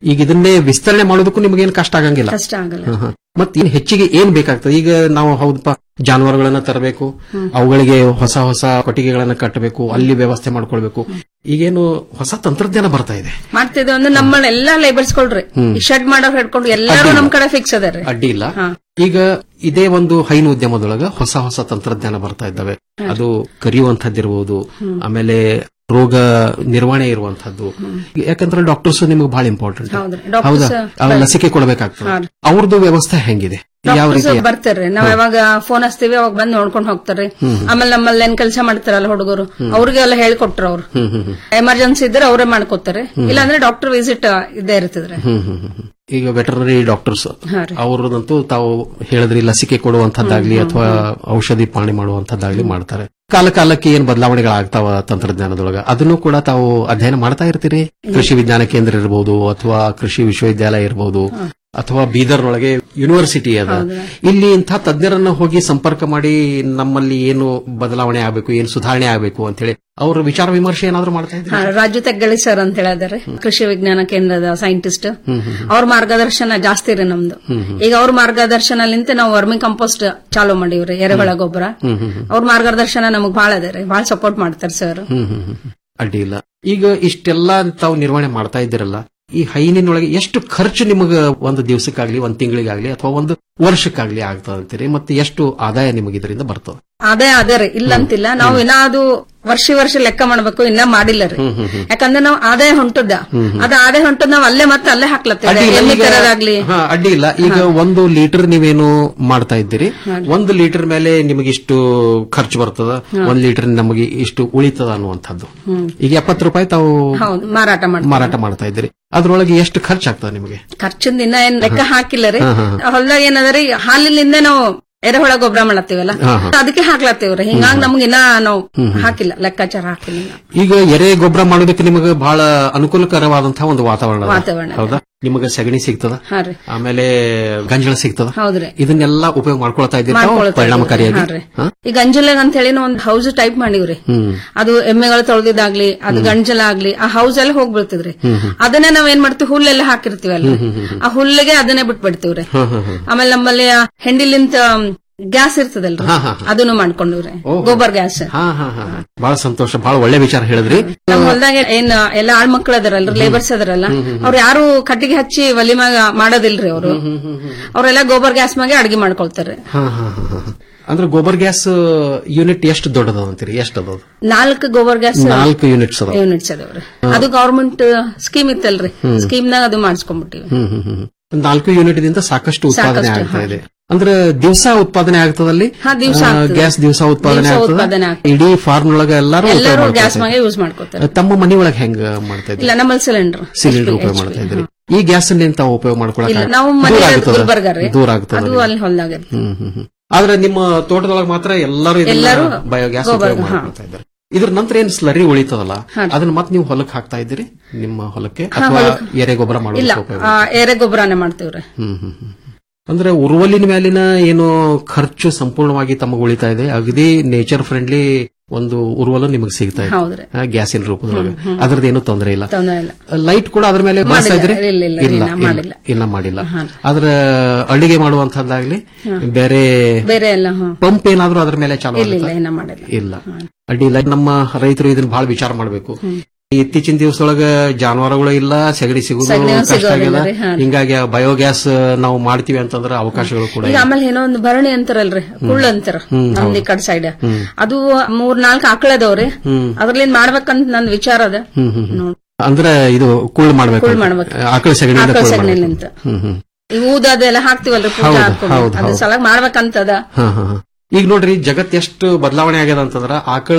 ಈಗ ಇದನ್ನೇ ವಿಸ್ತರಣೆ ಮಾಡೋದಕ್ಕೂ ನಿಮಗೇನು ಕಷ್ಟ ಆಗಂಗಿಲ್ಲ ಕಷ್ಟ ಆಗಲ್ಲ ಹಾ, ಹಾ. ಮತ್ ಇನ್ ಹೆಚ್ಚಿಗೆ ಏನ್ ಬೇಕಾಗ್ತದೆ ಈಗ ನಾವು ಹೌದಪ್ಪ ಜಾನುವಾರುಗಳನ್ನ ತರಬೇಕು ಅವುಗಳಿಗೆ ಹೊಸ ಹೊಸ ಕೊಟ್ಟಿಗೆಗಳನ್ನ ಕಟ್ಟಬೇಕು ಅಲ್ಲಿ ವ್ಯವಸ್ಥೆ ಮಾಡ್ಕೊಳ್ಬೇಕು ಈಗೇನು ಹೊಸ ತಂತ್ರಜ್ಞಾನ ಬರ್ತಾ ಇದೆ ಮಾಡ್ತಿದ್ವಿ ಅಂದ್ರೆ ನಮ್ಮನ್ನ ಎಲ್ಲಾ ಲೇಬರ್ಸ್ ಕೊಡ್ರಿ ಹ್ಮ್. ಈ ಶೆಡ್ ಮಾಡೋರ್ ಹಿಡ್ಕೊಂಡು ಎಲ್ಲಾರು ನಮ್ ಕಡೆ ಫಿಕ್ಸ್ ಅದಾರೆ ಅಡ್ಡಿ ಇಲ್ಲ ಈಗ ಇದೇ ಒಂದು ಹೈನು ಉದ್ಯಮದೊಳಗ ಹೊಸ ಹೊಸ ತಂತ್ರಜ್ಞಾನ ಬರ್ತಾ ಇದ್ದಾವೆ ಅದು ಕರಿಯುವಂತದ್ದಿರಬಹುದು ಆಮೇಲೆ ರೋಗ ನಿರ್ವಹಣೆ ಇರುವಂತದ್ದು ಯಾಕಂದ್ರೆ ಡಾಕ್ಟರ್ಸ್ ನಿಮಗೆ ಬಹಳ ಇಂಪಾರ್ಟೆಂಟ್ ಹೌದ್ರಿ. ಹೌದಾ Doctors, ಅವ್ರ ಬ- ಲಸಿಕೆ ಕೊಡಬೇಕಾಗ್ತದೆ ಹಾ ರೀ. ಅವ್ರದ್ದು ವ್ಯವಸ್ಥೆ ಹೆಂಗಿದೆ ಯಾವ ಡಾಕ್ಟರ್ಸ್ ರೀತಿ ಬರ್ತಾರ್ರಿ ನಾವ್ ಯಾವಾಗ ಫೋನ್ ಹಚ್ತೀವಿ ಅವಾಗ ಬಂದ್ ನೋಡ್ಕೊಂಡ್ ಹೋಗ್ತಾರ್ರಿ ಹ್ಮ್. ಆಮೇಲೆ ನಮ್ಮಲ್ಲಿ ಏನ್ ಕೆಲಸ ಮಾಡ್ತಾರಲ್ಲ ಹುಡುಗರು ಹ್ಮ್. ಅವ್ರಿಗೆ ಎಲ್ಲ ಹೇಳ್ಕೊಟ್ರ ಅವ್ರು ಹ್ಮ್ ಹ್ಮ್ ಹ್ಮ್ ಎಮರ್ಜೆನ್ಸಿ ಇದ್ರೆ ಅವರೇ ಮಾಡ್ಕೋತಾರೆ ಹ್ಮ್. ಇಲ್ಲಾಂದ್ರೆ ಡಾಕ್ಟರ್ ವಿಸಿಟ್ ಇದ್ದೇ ಇರ್ತದ್ರಿ ಹ್ಮ್ ಹ್ಮ್ ಹ್ಮ್ ಹ್ಮ್. ಈಗ ವೆಟರ್ನರಿ ಡಾಕ್ಟರ್ಸ್ ಹಾ ರೀ. ಅವರದಂತೂ ತಾವು ಹೇಳಿದ್ರಿ ಲಸಿಕೆ ಕೊಡುವಂತದ್ದಾಗ್ಲಿ ಅಥವಾ ಔಷಧಿ ಪಾಣಿ ಮಾಡುವಂತದ್ದಾಗ್ಲಿ ಮಾಡ್ತಾರೆ ಕಾಲ ಕಾಲಕ್ಕೆ ಏನ್ ಬದಲಾವಣೆಗಳಾಗ್ತಾವ ತಂತ್ರಜ್ಞಾನದೊಳಗ ಅದನ್ನು ಕೂಡ ತಾವು ಅಧ್ಯಯನ ಮಾಡ್ತಾ ಇರ್ತೀರಿ ಕೃಷಿ ವಿಜ್ಞಾನ ಕೇಂದ್ರ ಇರಬಹುದು ಅಥವಾ ಕೃಷಿ ವಿಶ್ವವಿದ್ಯಾಲಯ ಇರಬಹುದು ಅಥವಾ ಬೀದರ್ನೊಳಗೆ ಯೂನಿವರ್ಸಿಟಿ ಅದ ಇಲ್ಲಿ ಇಂಥ ತಜ್ಞರನ್ನ ಹೋಗಿ ಸಂಪರ್ಕ ಮಾಡಿ ನಮ್ಮಲ್ಲಿ ಏನು ಬದಲಾವಣೆ ಆಗಬೇಕು ಏನು ಸುಧಾರಣೆ ಆಗಬೇಕು ಅಂತ ಹೇಳಿ ಅವ್ರ ವಿಚಾರ ವಿಮರ್ಶೆ ಏನಾದ್ರು ಮಾಡ್ತಾ ಇದ್ದಾರೆ ಹಾ, ರಾಜು ತೆಗ್ಗಳಿ ಸರ್ ಅಂತ ಹೇಳಿದಾರೆ ಕೃಷಿ ವಿಜ್ಞಾನ ಕೇಂದ್ರದ ಸೈಂಟಿಸ್ಟ್ ಅವ್ರ ಮಾರ್ಗದರ್ಶನ ಜಾಸ್ತಿ ರೀ ನಮ್ದು ಈಗ ಅವ್ರ ಮಾರ್ಗದರ್ಶನಲಿಂತ ನಾವು ವರ್ಮಿಂಗ್ ಕಂಪೋಸ್ಟ್ ಚಾಲೂ ಮಾಡೀವ್ರಿ ಎರೆಹುಳ ಗೊಬ್ಬರ ಹ್ಮ್ ಹ್ಮ್ ಹ್ಮ್. ಅವ್ರ ಮಾರ್ಗದರ್ಶನ ನಮಗ್ ಬಾಳ ಅದ ರೀ ಬಾಳ ಸಪೋರ್ಟ್ ಮಾಡ್ತಾರೆ ಸರ್ ಹ್ಮ್ ಹ್ಮ್ ಹ್ಮ್ ಹ್ಮ್. ಅಡ್ಡಿ ಇಲ್ಲ ಈಗ ಇಷ್ಟೆಲ್ಲ ತಾವು ನಿರ್ವಹಣೆ ಮಾಡ್ತಾ ಇದ್ದೀರಲ್ಲ ಈ ಹೈನಿನೊಳಗೆ ಎಷ್ಟು ಖರ್ಚು ನಿಮಗೆ ಒಂದು ದಿವಸಕ್ಕಾಗ್ಲಿ ಒಂದ್ ತಿಂಗಳಿಗಾಗ್ಲಿ ಅಥವಾ ಒಂದು ವರ್ಷಕ್ಕಾಗ್ಲಿ ಆಗ್ತದೆ ಅಂತೀರಿ ಮತ್ತೆ ಎಷ್ಟು ಆದಾಯ ನಿಮಗೆ ಇದರಿಂದ ಬರ್ತದೆ ಅದೇ ಅದೇ ರೀ ಇಲ್ಲ ಅಂತಿಲ್ಲ ನಾವು ಇನ್ನ ಅದು ವರ್ಷ ವರ್ಷ ಲೆಕ್ಕ ಮಾಡ್ಬೇಕು ಇನ್ನ ಮಾಡಿಲ್ಲ ರೀ ಹ್ಮ್ ಹ್ಮ್ ಹ್ಮ್. ಯಾಕಂದ್ರೆ ನಾವು ಆದಾಯ ಹೊಂಟದ ಹ್ಮ್ ಹ್ಮ್. ಅದ ಆದಾಯ ಹೊಂಟದ್ ನಾವ್ ಅಲ್ಲೇ ಮತ್ತೆ ಅಲ್ಲೇ ಹಾಕ್ಲತ್ತೀವಿ ಅಡ್ಡಿ ಇಲ್ಲ, ಎಮ್ಮೆ ಈಗ- ತರದಾಗ್ಲಿ ಹಾ, ಅಡ್ಡಿ ಇಲ್ಲ ಈಗ ಒಂದು ಲೀಟರ್ ನೀವೇನು ಮಾಡ್ತಾ ಇದ್ದೀರಿ ಒಂದು ಲೀಟರ್ ಮೇಲೆ ನಿಮಗೆ ಇಷ್ಟು ಖರ್ಚು ಬರ್ತದ ಹಾ. ಒಂದ್ ಲೀಟರ್ ನಮಗೆ ಇಷ್ಟು ಉಳಿತದ ಅನ್ನುವಂಥದ್ದು ಹ್ಮ್. ಈಗ ಎಪ್ಪತ್ತು ರೂಪಾಯಿ ತಾವು ಹೌದು ಮಾರಾಟ ಮಾಡಿ ಮಾರಾಟ ಮಾಡ್ತಾ ಇದ್ದೀರಿ ಅದ್ರೊಳಗೆ ಎಷ್ಟು ಖರ್ಚಾಗ್ತದೆ ನಿಮಗೆ ಖರ್ಚಿಂದ ಇನ್ನ ಏನ್ ಲೆಕ್ಕ ಹಾಕಿಲ್ಲ ರೀ ಹಾ, ಹಾ, ಹೊಲ್ದಾಗ ಏನದರಿ ಹಾಲಿನಿಂದ ನಾವು ಎರೆಹುಳ ಗೊಬ್ಬರ ಮಾಡತ್ತೀವಲ್ಲ ಹಾ, ಹಾ. ಅದಕ್ಕೆ ಹಾಕ್ಲತ್ತೀವ್ರಿ ಹಿಂಗಾಗಿ ನಮ್ಗೆ ಇನ್ನ ನಾವು ಹ್ಮ್, ಹ್ಮ್. ಹಾಕಿಲ್ಲ ಲೆಕ್ಕಾಚಾರ ಹಾಕಿಲ್ಲ ಇನ್ನ. ಈಗ ಎರೆ ಗೊಬ್ಬರ ಮಾಡೋದಕ್ಕೆ ನಿಮಗೆ ಬಹಳ ಅನುಕೂಲಕರವಾದಂತಹ ಒಂದು ವಾತಾವರಣ ಅದ. ವಾತಾವರಣ ಅದ. ಹೌದಾ ನಿಮಗೆ ಸಗಣಿ ಸಿಗ್ತದ ಹಾ ರೀ ಆಮೇಲೆ ಗಂಜಳ ಸಿಗ್ತದ ಹೌದ್ರಿ ಇದನ್ನೆಲ್ಲ ಉಪಯೋಗ ಮಾಡ್ಕೊಳ್ತಾ ಇದ್ದೀರಿ ತಾವು ಮಾಡ್ಕೊಳ್ತಾ ಪರಿಣಾಮಕಾರಿಯಾಗಿ ಇದ್ದೀವಿ. ಹಾ ಹಾ? ರೀ. ಈ ಗಂಜಲ ಅಂತ ಹೇಳಿ ನಾವು ಒಂದು ಹೌಸ್ ಟೈಪ್ ಮಾಡಿವ್ರಿ ಹ್ಮ್ ಅದು ಎಮ್ಮೆಗಳು ತೊಳೆದಿದ್ದಾಗ್ಲಿ ಅದು ಗಂಜಲ ಆಗ್ಲಿ ಆ ಹೌಸ್ ಎಲ್ಲ ಹೋಗ್ಬಿಡ್ತಿದ್ರಿ ಹ್ಮ್ ಹ್ಮ್. ಅದನ್ನೇ ನಾವ್ ಏನ್ ಮಾಡ್ತೀವಿ ಹುಲ್ಲೆಲ್ಲ ಹಾಕಿರ್ತೀವಲ್ಲ ಹ್ಮ್, ಹ್ಮ್, ಹ್ಮ್. ಆ ಹುಲ್ಲಿಗೆ ಅದನ್ನೇ ಬಿಟ್ಬಿಡ್ತೀವ್ರಿ ಹಾ, ಹಾ, ಹಾ. ಆಮೇಲೆ ನಮ್ಮಲ್ಲಿ ಆ ಹೆಂಡಿಲಿಂತ ಗ್ಯಾಸ್ ಇರ್ತದಲ್ರಿ ಹಾ, ಹಾ, ಹಾ. ಅದನ್ನು ಮಾಡ್ಕೊಂಡಿವ್ರಿ ಓಹೋ. ಗೋಬರ್ ಗ್ಯಾಸ್ ಹಾ ಹಾ ಹಾ ಬಹಳ ಸಂತೋಷ ಬಹಳ ಒಳ್ಳೆ ವಿಚಾರ ಹೇಳಿದ್ರಿ ನಮ್ಮ ಹೊಲದಾಗ ಏನ್ ಎಲ್ಲ ಆಳ್ ಮಕ್ಳು ಅದಾರಲ್ರಿ ಲೇಬರ್ಸ್ ಅದಾರಲ್ಲ ಅವ್ರು ಯಾರು ಕಟ್ಟಿಗೆ ಹಚ್ಚಿ ಒಲಿ ಮ್ಯಾಗ ಮಾಡೋದಿಲ್ರಿ ಅವರು ಅವ್ರೆಲ್ಲ ಗೋಬರ್ ಗ್ಯಾಸ್ ಮ್ಯಾಗೆ ಅಡಿಗೆ ಮಾಡ್ಕೊಳ್ತಾರೆ ಹಾ ಹಾ ಹಾ ಹಾ. ಅಂದ್ರೆ ಗೋಬರ್ ಗ್ಯಾಸ್ ಯೂನಿಟ್ ಎಷ್ಟು ದೊಡ್ಡದ ಅಂತೀರಿ ಎಷ್ಟು ಅದ ಅದು? ನಾಲ್ಕು ಗೋಬರ್ ಗ್ಯಾಸ್ ನಾಲ್ಕು ಯೂನಿಟ್ಸ್ ಅದಾವ ಯೂನಿಟ್ಸ್ ಅದಾವ್ರಿ ಅದು ಗವರ್ಮೆಂಟ್ ಸ್ಕೀಮ್ ಇತ್ತಲ್ರಿ ಹ್ಮ್. ಸ್ಕೀಮ್ನಾಗ ಅದು ಮಾಡಿಸ್ಕೊಂಡ್ಬಿಟ್ಟಿವಿ ಹ್ಮ್ ಹ್ಮ್ ಹ್ಮ್ ಒಂದ್ ನಾಲ್ಕು ಯೂನಿಟ್ ದಿಂದ ಸಾಕಷ್ಟು ಉತ್ಪಾದನೆ ಸಾಕಷ್ಟು, ಆಗ್ತಾ ಹಾ. ಇದೆ ಅಂದ್ರೆ ದಿವಸ ಉತ್ಪಾದನೆ ಆಗ್ತದಲ್ಲಿ ಹಾ, ದಿವ್ಸ ಆ, ಆಗ್ತದೆ. ಗ್ಯಾಸ್ ದಿವಸ ಉತ್ಪಾದನೆ ದಿವ್ಸ ಆಗ್ತದ ಉತ್ಪಾದನೆ ಆಗ್ತದೆ. ಇಡೀ ಫಾರ್ಮ್ ಒಳಗ ಎಲ್ಲಾರು ಉಪಯೋಗ ಎಲ್ಲರೂ ಮಾಡ್ತಾ ಗ್ಯಾಸ್ ಇದ್ದಾರೆ. ಮ್ಯಾಗೆ ಯೂಸ್ ಮಾಡ್ಕೋತಾರೆ ತಮ್ಮ ಮನಿ ಒಳಗೆ ಹೆಂಗ ಮಾಡ್ತಾ ಇದ್ದೀರಿ ಇಲ್ಲ ನಮ್ಮಲ್ಲಿ ಸಿಲಿಂಡರ್ ಸಿಲಿಂಡರ್ ಉಪಯೋಗ ಮಾಡ್ತಾ ಇದ್ರಿ ಈ ಗ್ಯಾಸ್ ಅನ್ನ ತಾವು ಉಪಯೋಗ ಮಾಡ್ಕೊಳಕ್ ಇಲ್ಲ ಆಗ- ನಾವು ದೂರ ಮನೆ ಆಗ್ತದ? ಗುಲ್ಬರ್ಗ ರೀ ದೂರ ಆಗ್ತದ ಅದು ನಿಮ್ಗೆ? ಅಲ್ಲಿ ಹೊಲ್ದಾಗ ಇರ್ತದೆ. ಹ್ಮ್ ಹ್ಮ್ ಹ್ಮ್. ಆದ್ರೆ ನಿಮ್ಮ ತೋಟದೊಳಗೆ ಮಾತ್ರ ಎಲ್ಲರೂ ಎಲ್ಲರೂ ಬಯೋಗ್ಯಾಸ್ ಗೋಬರ್- ಉಪಯೋಗ ಹಾ. ಮಾಡ್ಕೊಳ್ತಾ ಇದ್ದಾರೆ ಇದ್ರ ನಂತರ ಏನ್ ಸ್ಲರಿ ಉಳಿತದಲ್ಲ ಹಾ. ಅದನ್ನ ಮತ್ತೆ ನೀವು ಹೊಲಕ್ಕೆ ಹಾಕ್ತಾ ಇದ್ದೀರಿ ನಿಮ್ಮ ಹೊಲಕ್ಕೆ ಹಾ, ಅಥವಾ ಹೊಲಕ್ಕೆ. ಎರೆ ಗೊಬ್ಬರ ಇಲ್ಲ ಮಾಡೋದಕ್ಕೆ ಉಪಯೋಗ ಆ, ಎರೆ ಗೊಬ್ಬರನೇ ಮಾಡ್ತೀವ್ರಿ ಹ್ಮ್ ಹ್ಮ್ ಹ್ಮ್. ಅಂದ್ರೆ ಉರುವಲಿನ ಮೇಲಿನ ಏನು ಖರ್ಚು ಸಂಪೂರ್ಣವಾಗಿ ತಮಗೆ ಉಳಿತಾ ಇದೆ ಅಗದಿ ನೇಚರ್ ಫ್ರೆಂಡ್ಲಿ ಒಂದು ಉರುವಲು ನಿಮಗೆ ಸಿಗ್ತಾ ಇದೆ ಹೌದ್ರಿ. ಆ, ಗ್ಯಾಸಿನ ರೂಪದೊಳಗೆ ಹ್ಮ್, ಹ್ಮ್. ಅದ್ರದ್ದು ಏನು ತೊಂದರೆ ಇಲ್ಲ ತೊಂದರೆ ಇಲ್ಲ ಲೈಟ್ ಕೂಡ ಅದ್ರ ಮೇಲೆ ಬಳಸ್ತಾ ಮಾಡಿಲ್ಲ. ಇದ್ರಿ ಇಲ್ಲ, ಇಲ್ಲ, ಇಲ್ಲ ಇಲ್ಲ, ಇಲ್ಲ, ಮಾಡಿಲ್ಲ. ಇಲ್ಲ ಮಾಡಿಲ್ಲ ಹಾ. ಆದ್ರ ಅಡಿಗೆ ಮಾಡುವಂತದ್ದಾಗ್ಲಿ ಹಾ. ಬೇರೆ ಬೇರೆ ಎಲ್ಲ ಹಾ. ಪಂಪ್ ಏನಾದ್ರೂ ಅದ್ರ ಮೇಲೆ ಚಾಲು ಇಲ್ಲ ಇಲ್ಲ ಆಗುತ್ತಾ? ಏನ ಮಾಡಿಲ್ಲ ಇಲ್ಲ ಅಡ್ಡಿಲ್ಲ ನಮ್ಮ ರೈತರು ಇದನ್ನ ಬಹಳ ವಿಚಾರ ಮಾಡಬೇಕು ಇತ್ತೀಚಿನ ದಿವಸದೊಳಗ ಜಾನುವಾರುಗಳು ಇಲ್ಲ ಸಗಣಿ ಸಿಗುದು ಸಗಣಿನೂ ಕಷ್ಟ ಸಿಗೋದಿಲ್ಲ ಆಗಿಲ್ಲ ರೀ, ಹಾ. ಹಿಂಗಾಗಿ ಬಯೋಗ್ಯಾಸ್ ನಾವು ಮಾಡ್ತೀವಿ ಅಂತಂದ್ರೆ ಅವಕಾಶಗಳು ಕೂಡ ಈಗ ಇಲ್ಲ. ಆಮೇಲೆ ಏನೋ ಒಂದು ಭರಣಿ ಅಂತಾರಲ್ರಿ ಕುಳ್ಳು ಅಂತಾರ ಹ್ಮ್, ನಮ್ದು ಈ ಹೌದು. ಕಡೆ ಸೈಡ್ ಹ್ಮ್. ಅದು ಮೂರ್ ನಾಲ್ಕು ಆಕಳದವ್ರಿ ಹ್ಮ್. ಅದ್ರಲ್ಲಿಂದ ಮಾಡ್ಬೇಕಂತ ನನ್ ವಿಚಾರ ಅದ ಹ್ಮ್ ಹ್ಮ್ ಹ್ಮ್. ಅಂದ್ರೆ ಇದು ಕುಳ್ಳು ಮಾಡ್ಬೇಕು ಕುಳ್ಳು ಮಾಡ್ಬೇಕು. ಆಕಳ ಸಗಣಿಯಿಂದ ಆಕಳ ಕುಳ್ಳು ಸಗಣಿಲಿಂದ. ಮಾಡ್ಬೇಕು. ಹ್ಮ್ ಹ್ಮ್ ಈ ಊದ ಅದೆಲ್ಲ ಹಾಕ್ತಿವಲ್ರಿ ಪೂಜಾ ಹೌದು, ಹಾಕೊಂಡು ಹೌದು, ಅದ್ರ ಹೌದು. ಸಲ ಮಾಡ್ಬೇಕಂತದ ಹಾ, ಹಾ, ಹಾ. ಈಗ ನೋಡ್ರಿ ಜಗತ್ ಎಷ್ಟು ಬದಲಾವಣೆ ಆಗ್ಯದ ಅಂತಂದ್ರ ಆಕಳ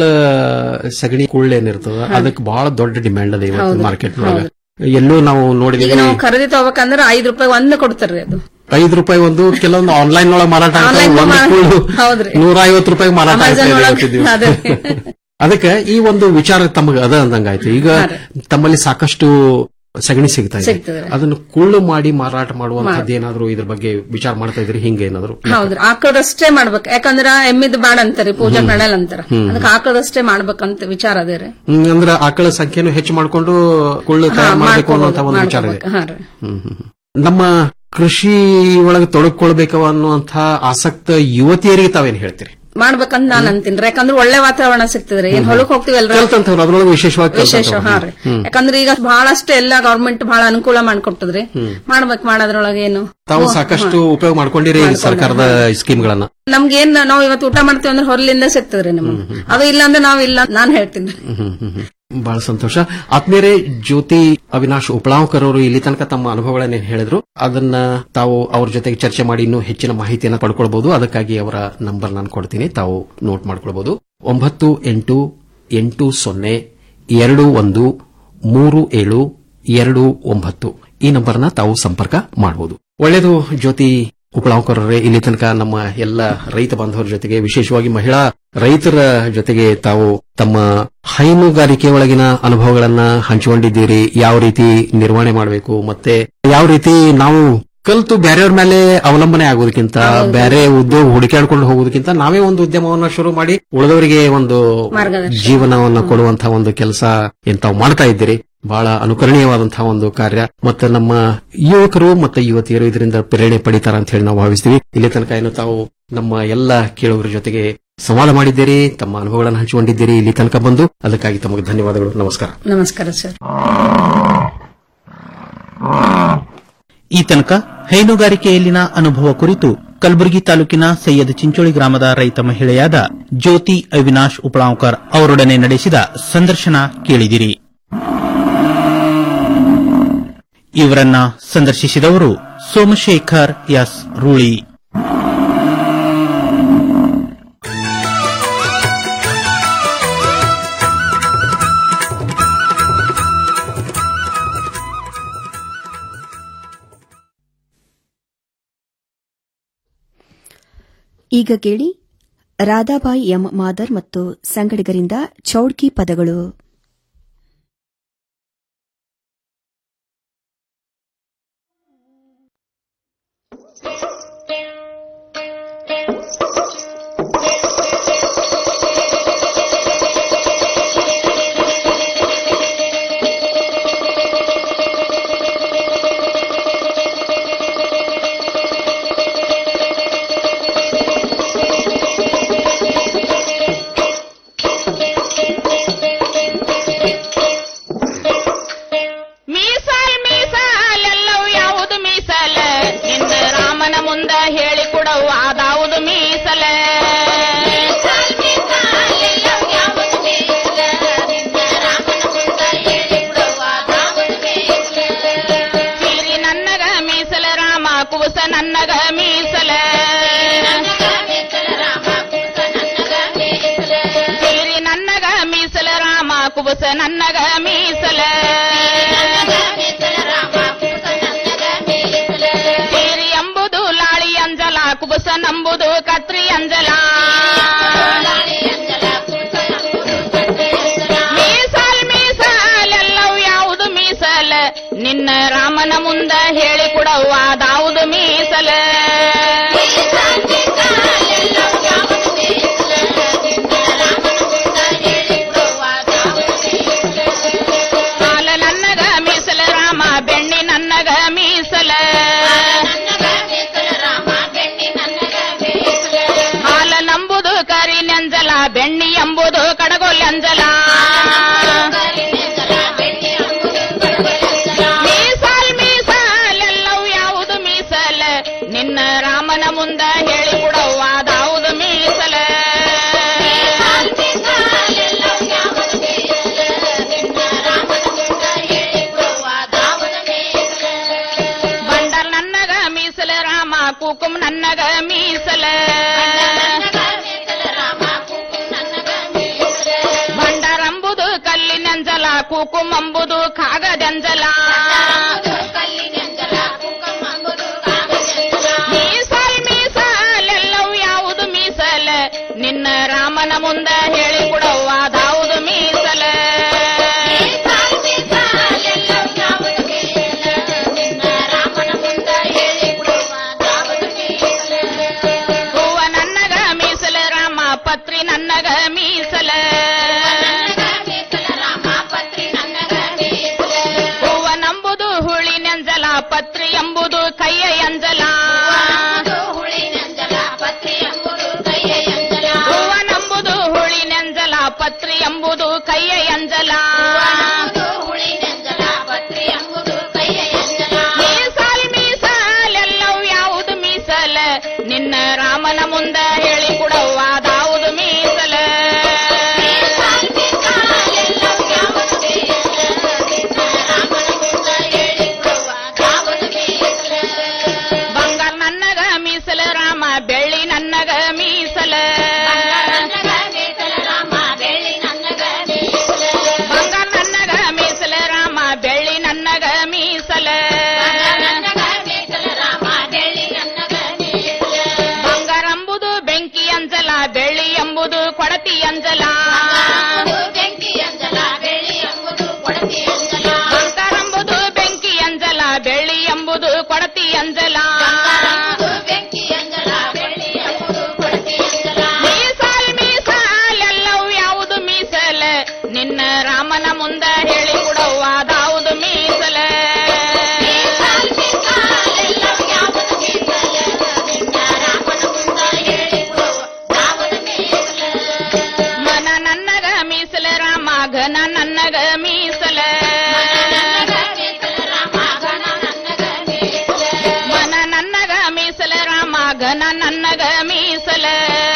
ಸಗಣಿ ಕುಳ್ಳು ಏನಿರ್ತದ ಅದಕ್ಕೆ ಬಹಳ ದೊಡ್ಡ ಡಿಮ್ಯಾಂಡ್ ಅದ ಇವತ್ತು ಹೌದು, ಮಾರ್ಕೆಟ್ ಒಳಗ ಎಲ್ಲೂ ನಾವು ಈಗ ನೋಡಿದೀವಿ ನಾವು ಖರೀದಿ ತಗೋಬೇಕಂದ್ರ ಐದ್ ರೂಪಾಯಿ ಒಂದ್ ಕೊಡ್ತಾರ್ರಿ ಅದು ಐದು ರೂಪಾಯಿ ಒಂದು ಕೆಲವೊಂದು ಆನ್ಲೈನ್ ಒಳಗೆ ಮಾರಾಟ ಆಗ್ತಾವ. Online ಒಂದು ಮಾರಾಟ- ಕುಳ್ಳು ಹೌದ್ರಿ. ನೂರ ಐವತ್ತು ರೂಪಾಯಿ ಮಾರಾಟ ಆಗ್ತಾ Amazon ಇದೆ ಒಳಗ್ ಇವತ್ತಿನ ದಿವಸ. ಅದೇ. ಅದಕ್ಕೆ ಈ ಒಂದು ವಿಚಾರ ತಮಗೆ ಅದ ಅಂದಂಗಾಯ್ತು ಈಗ ತಮ್ಮಲ್ಲಿ ಸಾಕಷ್ಟು ಸಗಣಿ ಸಿಗ್ತಾ ಇದೆ ಸಿಗ್ತದೆ. ಅದನ್ನು ಕುಳ್ಳು ಮಾಡಿ ಮಾರಾಟ ಮಾಡುವಂತದ್ದು ಏನಾದ್ರು ಇದ್ರ ಬಗ್ಗೆ ವಿಚಾರ ಮಾಡ್ತಾ ಇದ್ರಿ ಹಿಂಗೆ ಏನಾದ್ರು ಹೌದ್ರಿ ಆಕಳದಷ್ಟೇ ಮಾಡ್ಬೇಕು ಯಾಕಂದ್ರ ಎಮ್ಮಿದ್ ಬಾಡ ಅಂತಾರಿ ಪೂಜಾ ಹ್ಮ್. ನಡೆಯಲ್ಲ ಅಂತಾರ ಹ್ಮ್. ಅದಕ್ಕೆ ಆಕಳದಷ್ಟೇ ಮಾಡ್ಬೇಕಂತ ವಿಚಾರ ಅದೇ ರೀ ಹ್ಮ್, ಅಂದ್ರೆ ಆಕಳ ಸಂಖ್ಯೆನು ಹೆಚ್ಚು ಮಾಡ್ಕೊಂಡು ಕುಳ್ಳು ಹಾ, ತಯಾರು ಮಾಡಬೇಕು ಮಾಡ್ಕೋಬೋದು, ಅನ್ನುವಂತ ಒಂದು ವಿಚಾರ ಇದೆ ಮಾಡ್ಕೋಬೇಕು. ಹಾ ರೀ. ಹ್ಮ್, ಹ್ಮ್, ಹ್ಮ್. ನಮ್ಮ ಕೃಷಿ ಒಳಗೆ ತೊಡಗಿಕೊಳ್ಬೇಕು ಅನ್ನುವಂತ ಆಸಕ್ತ ಯುವತಿಯರಿಗೆ ತಾವೇನ್ ಹೇಳ್ತೀರಿ ಮಾಡ್ಬೇಕಂತ ನಾನ್ ಅಂತೀನಿ ಯಾಕಂದ್ರೆ ಒಳ್ಳೆ ವಾತಾವರಣ ಸಿಗ್ತದ್ರಿ ಏನ್ ಹೊಲಕ್ ಹೋಗ್ತಿವಲ್ರಿ ಕಲ್ತಂತವ್ರು ಅದ್ರೊಳಗೆ ವಿಶೇಷವಾಗಿ ವಿಶೇಷ ಕಲ್ತಂತವ್ರು. ಹಾ ರೀ ಹ್ಮ್. ಯಾಕಂದ್ರೆ ಈಗ ಬಹಳಷ್ಟು ಎಲ್ಲ ಗವರ್ಮೆಂಟ್ ಬಹಳ ಅನುಕೂಲ ಮಾಡ್ಕೊಟ್ಟದ್ರಿ ಹ್ಮ್. ಮಾಡ್ಬೇಕು ಮಾಡೋದ್ರೊಳಗೆ ಏನು ತಾವು ಹ್ಮ್, ಸಾಕಷ್ಟು ಹ್ಮ್. ಉಪಯೋಗ ಮಾಡ್ಕೊಂಡಿರಿ ಈ ಸರ್ಕಾರದ ಸ್ಕೀಮ್ಗಳನ್ನ ನಮ್ಗೆ ಏನ್ ನಾವು ಇವತ್ತು ಊಟ ಮಾಡ್ತೀವಿ ಅಂದ್ರೆ ಹೊರಲಿಂದ ಸಿಗ್ತದ್ರಿ ನಮ್ಗೆ ಅದು ಇಲ್ಲ ಅಂದ್ರೆ ನಾವ್ ಇಲ್ಲ ನಾನ್ ಹೇಳ್ತೀನಿ ಬಹಳ ಸಂತೋಷ ಆತ್ಮೀಯರೇ ಜ್ಯೋತಿ ಅವಿನಾಶ್ ಉಪಳಾಂಕರ್ ಅವರು ಇಲ್ಲಿ ತನಕ ತಮ್ಮ ಅನುಭವಗಳನ್ನ ಏನ್ ಹೇಳಿದ್ರು ಅದನ್ನ ತಾವು ಅವ್ರ ಜೊತೆಗೆ ಚರ್ಚೆ ಮಾಡಿ ಇನ್ನೂ ಹೆಚ್ಚಿನ ಮಾಹಿತಿಯನ್ನು ಪಡ್ಕೊಳ್ಬಹುದು ಅದಕ್ಕಾಗಿ ಅವರ ನಂಬರ್ ನಾನು ಕೊಡ್ತೀನಿ ತಾವು ನೋಟ್ ಮಾಡ್ಕೊಳ್ಬಹುದು ಒಂಬತ್ತು ಎಂಟು ಎಂಟು ಸೊನ್ನೆ ಎರಡು ಒಂದು ಮೂರು ಏಳು ಎರಡು ಒಂಬತ್ತು ಈ ನಂಬರ್ನ ತಾವು ಸಂಪರ್ಕ ಮಾಡಬಹುದು ಒಳ್ಳೆಯದು ಜ್ಯೋತಿ ಉಪಳಾಂಕರ್ ಅವರೇ ಇಲ್ಲಿ ತನಕ ನಮ್ಮ ಎಲ್ಲ ರೈತ ಬಾಂಧವರ ಜೊತೆಗೆ ವಿಶೇಷವಾಗಿ ಮಹಿಳಾ ರೈತರ ಜೊತೆಗೆ ತಾವು ತಮ್ಮ ಹೈನುಗಾರಿಕೆ ಒಳಗಿನ ಅನುಭವಗಳನ್ನ ಹಂಚಿಕೊಂಡಿದ್ದೀರಿ ಯಾವ ರೀತಿ ನಿರ್ವಹಣೆ ಮಾಡಬೇಕು ಮತ್ತೆ ಯಾವ ರೀತಿ ನಾವು ಕಲ್ತು ಬೇರೆಯವ್ರ ಮೇಲೆ ಅವಲಂಬನೆ ಆಗೋದಕ್ಕಿಂತ ಬೇರೆ ಉದ್ಯೋಗ ಹುಡುಕಾಡ್ಕೊಂಡು ಹೋಗೋದಕ್ಕಿಂತ ನಾವೇ ಒಂದು ಉದ್ಯಮವನ್ನ ಶುರು ಮಾಡಿ ಉಳಿದವರಿಗೆ ಒಂದು ಮಾರ್ಗದರ್ಶನ. ಜೀವನವನ್ನ ಕೊಡುವಂತಹ ಒಂದು ಕೆಲಸ ಏನ್ ತಾವು ಮಾಡ್ತಾ ಇದ್ದೀರಿ ಬಹಳ ಅನುಕರಣೀಯವಾದಂತಹ ಒಂದು ಕಾರ್ಯ ಮತ್ತೆ ನಮ್ಮ ಯುವಕರು ಮತ್ತೆ ಯುವತಿಯರು ಇದರಿಂದ ಪ್ರೇರಣೆ ಪಡಿತಾರ ಅಂತ ಹೇಳಿ ನಾವು ಭಾವಿಸ್ತೀವಿ ಇಲ್ಲಿ ತನಕ ಏನು ತಾವು ನಮ್ಮ ಎಲ್ಲ ಕೇಳುಗರ ಜೊತೆಗೆ ಸಂವಾದ ಮಾಡಿದ್ದೀರಿ ತಮ್ಮ ಅನುಭವಗಳನ್ನು ಹಂಚಿಕೊಂಡಿದ್ದೀರಿ ಇಲ್ಲಿ ತನಕ ಬಂದು ಅದಕ್ಕಾಗಿ ತಮಗೆ ಧನ್ಯವಾದಗಳು ನಮಸ್ಕಾರ ನಮಸ್ಕಾರ ಸರ್ ಈ ತನಕ ಹೈನುಗಾರಿಕೆಯಲ್ಲಿನ ಅನುಭವ ಕುರಿತು ಕಲಬುರಗಿ ತಾಲೂಕಿನ ಸೈಯದ್ ಚಿಂಚೋಳಿ ಗ್ರಾಮದ ರೈತ ಮಹಿಳೆಯಾದ ಜ್ಯೋತಿ ಅವಿನಾಶ್ ಉಪಳಾಂಕರ್ ಅವರೊಡನೆ ನಡೆಸಿದ ಸಂದರ್ಶನ ಕೇಳಿದಿರಿ ಇವರನ್ನ ಸಂದರ್ಶಿಸಿದವರು ಸೋಮಶೇಖರ್ ಎಸ್ ರೂಳಿ ಈಗ ಕೇಳಿ ರಾಧಾಬಾಯಿ ಎಂ ಮಾದರ್ ಮತ್ತು ಸಂಗಡಿಗರಿಂದ ಚೌಡ್ಕಿ ಪದಗಳು ಮೀಸಲ್ ಮೀಸಲ್ ಎಲ್ಲವೂ ಯಾವುದು ಮೀಸಲ ನಿನ್ನ ರಾಮನ ಮುಂದ ಹೇಳಿ ಕೊಡವು ಅದಾವುದು ಮೀಸಲ ಸೀರಿ ನನ್ನಗ ಮೀಸಲ ರಾಮ ಕುಬಸ ನನ್ನಗ ಮೀಸಲ ಸೀರಿ ನನ್ನಗ ಮೀಸಲ ರಾಮ ಕುಬಸ ನನ್ನಗ ಮೀಸಲ ಸೀರಿ ಎಂಬುದು ಲಾಳಿ ಅಂಜಲ ಕುಬಸ ನಂಬುದು ಕತ್ರಿ ಅಂಜಲ ಮೀಸಲ್ ಮೀಸಲ್ ಎಲ್ಲವೂ ಯಾವುದು ಮೀಸಲ ನಿನ್ನ ರಾಮನ ಮುಂದ ಹೇಳಿ ಕೊಡವು ಅದಾವುದು ಮೀಸಲ ಹಾಲ ನನ್ನಗ ಮೀಸಲ ರಾಮ ಬೆಣ್ಣಿ ನನ್ನಗ ಮೀಸಲ ಹಾಲ ನಂಬುದು ಕರಿ ನೆಂಜಲ ಬೆಣ್ಣಿ ಎಂಬುದು ಕಡಗೊಲ್ಲಂಜಲ ಮೀಸಲ್ ಮೀಸಲ್ ಎಲ್ಲವೂ ಯಾವುದು ಮೀಸಲ ನಿನ್ನ ರಾಮನ ಮುಂದ ಹೇಳಿ ಕೊಡವು ಅದಾವುದು ಮೀಸಲ ಬಂಡಲ್ ನನ್ನಗ ಮೀಸಲ ರಾಮ ಕುಕುಮ್ ನನ್ನಗ ಮೀಸಲ ಬಂಡರಂಬುದು ಕಲ್ಲಿನಂಜಲ ಕುಕುಮ್ ಅಂಬುದು ಕಾಗದಂಜಲ ಮೀಸಲ್ ಮೀಸಲ್ ಎಲ್ಲವೂ ಯಾವುದು ಮೀಸಲ ನಿನ್ನ ರಾಮನ ಮುಂದ ಹೇಳಿ ಕೊಡವು ಅದಾವುದು ಮೀಸಲ ನನ್ನಗ ಮೀಸಲ ಹೂವ ನಂಬುದು ಹುಳಿ ನೆಂಜಲ ಪತ್ರಿ ಎಂಬುದು ಕೈಯ ಎಂಜಲ ಹೂವ ನಂಬುದು ಹುಳಿ ನೆಂಜಲ ಪತ್ರಿ ಎಂಬುದು ಕೈಯ ಎಂಜಲ ಮೀಸಾಲ್ ಮೀಸಾಲೆಲ್ಲವು ಯಾವುದು ಮೀಸಲ ನಿನ್ನ ರಾಮನ ಮುಂದ ಹೇಳಿ ಕೊಡವ್ವ ಅದಾವುದು ಮೀಸಲ ಬಂಗಾರ ನನ್ನಗ ಮೀಸಲ ರಾಮ ಬೆಳ್ಳಿ ನನ್ನಗ ಮೀಸಲ ಬಂಗಾರ ನನ್ನಗ ಮೀಸಲ ರಾಮ ಬೆಳ್ಳಿ ನನ್ನಗ ಮೀಸಲ ಬಂಗಾರ ಎಂಬುದು ಬೆಂಕಿ ಅಂಜಲ ಬೆಳ್ಳಿ ಎಂಬುದು ಕೊಡತಿ ಅಂಜಲ ಬಂಗಾರ ಎಂಬುದು ಬೆಂಕಿ ಅಂಜಲ ಬೆಳ್ಳಿ ಎಂಬುದು ಕೊಡತಿ ಅಂಜಲ ಮೀಸಾಲ್ ಮೀಸಾಲ್ ಎಲ್ಲವೂ ಯಾವುದು ಮೀಸಲ ನಿನ್ನ ರಾಮನ ಮುಂದ ಹೇಳಿ ಕೊಡವ್ವ ಅದಾವುದು ಮೀಸಲ ಮನ ನನ್ನಗ ಮೀಸಲ ರಾಮ ಘನ ನನ್ನಗ ಮೀಸಲ ಮನ ನನ್ನಗ ಮೀಸಲ ರಾಮ ಘನ ನನ್ನಗ ಮೀಸಲ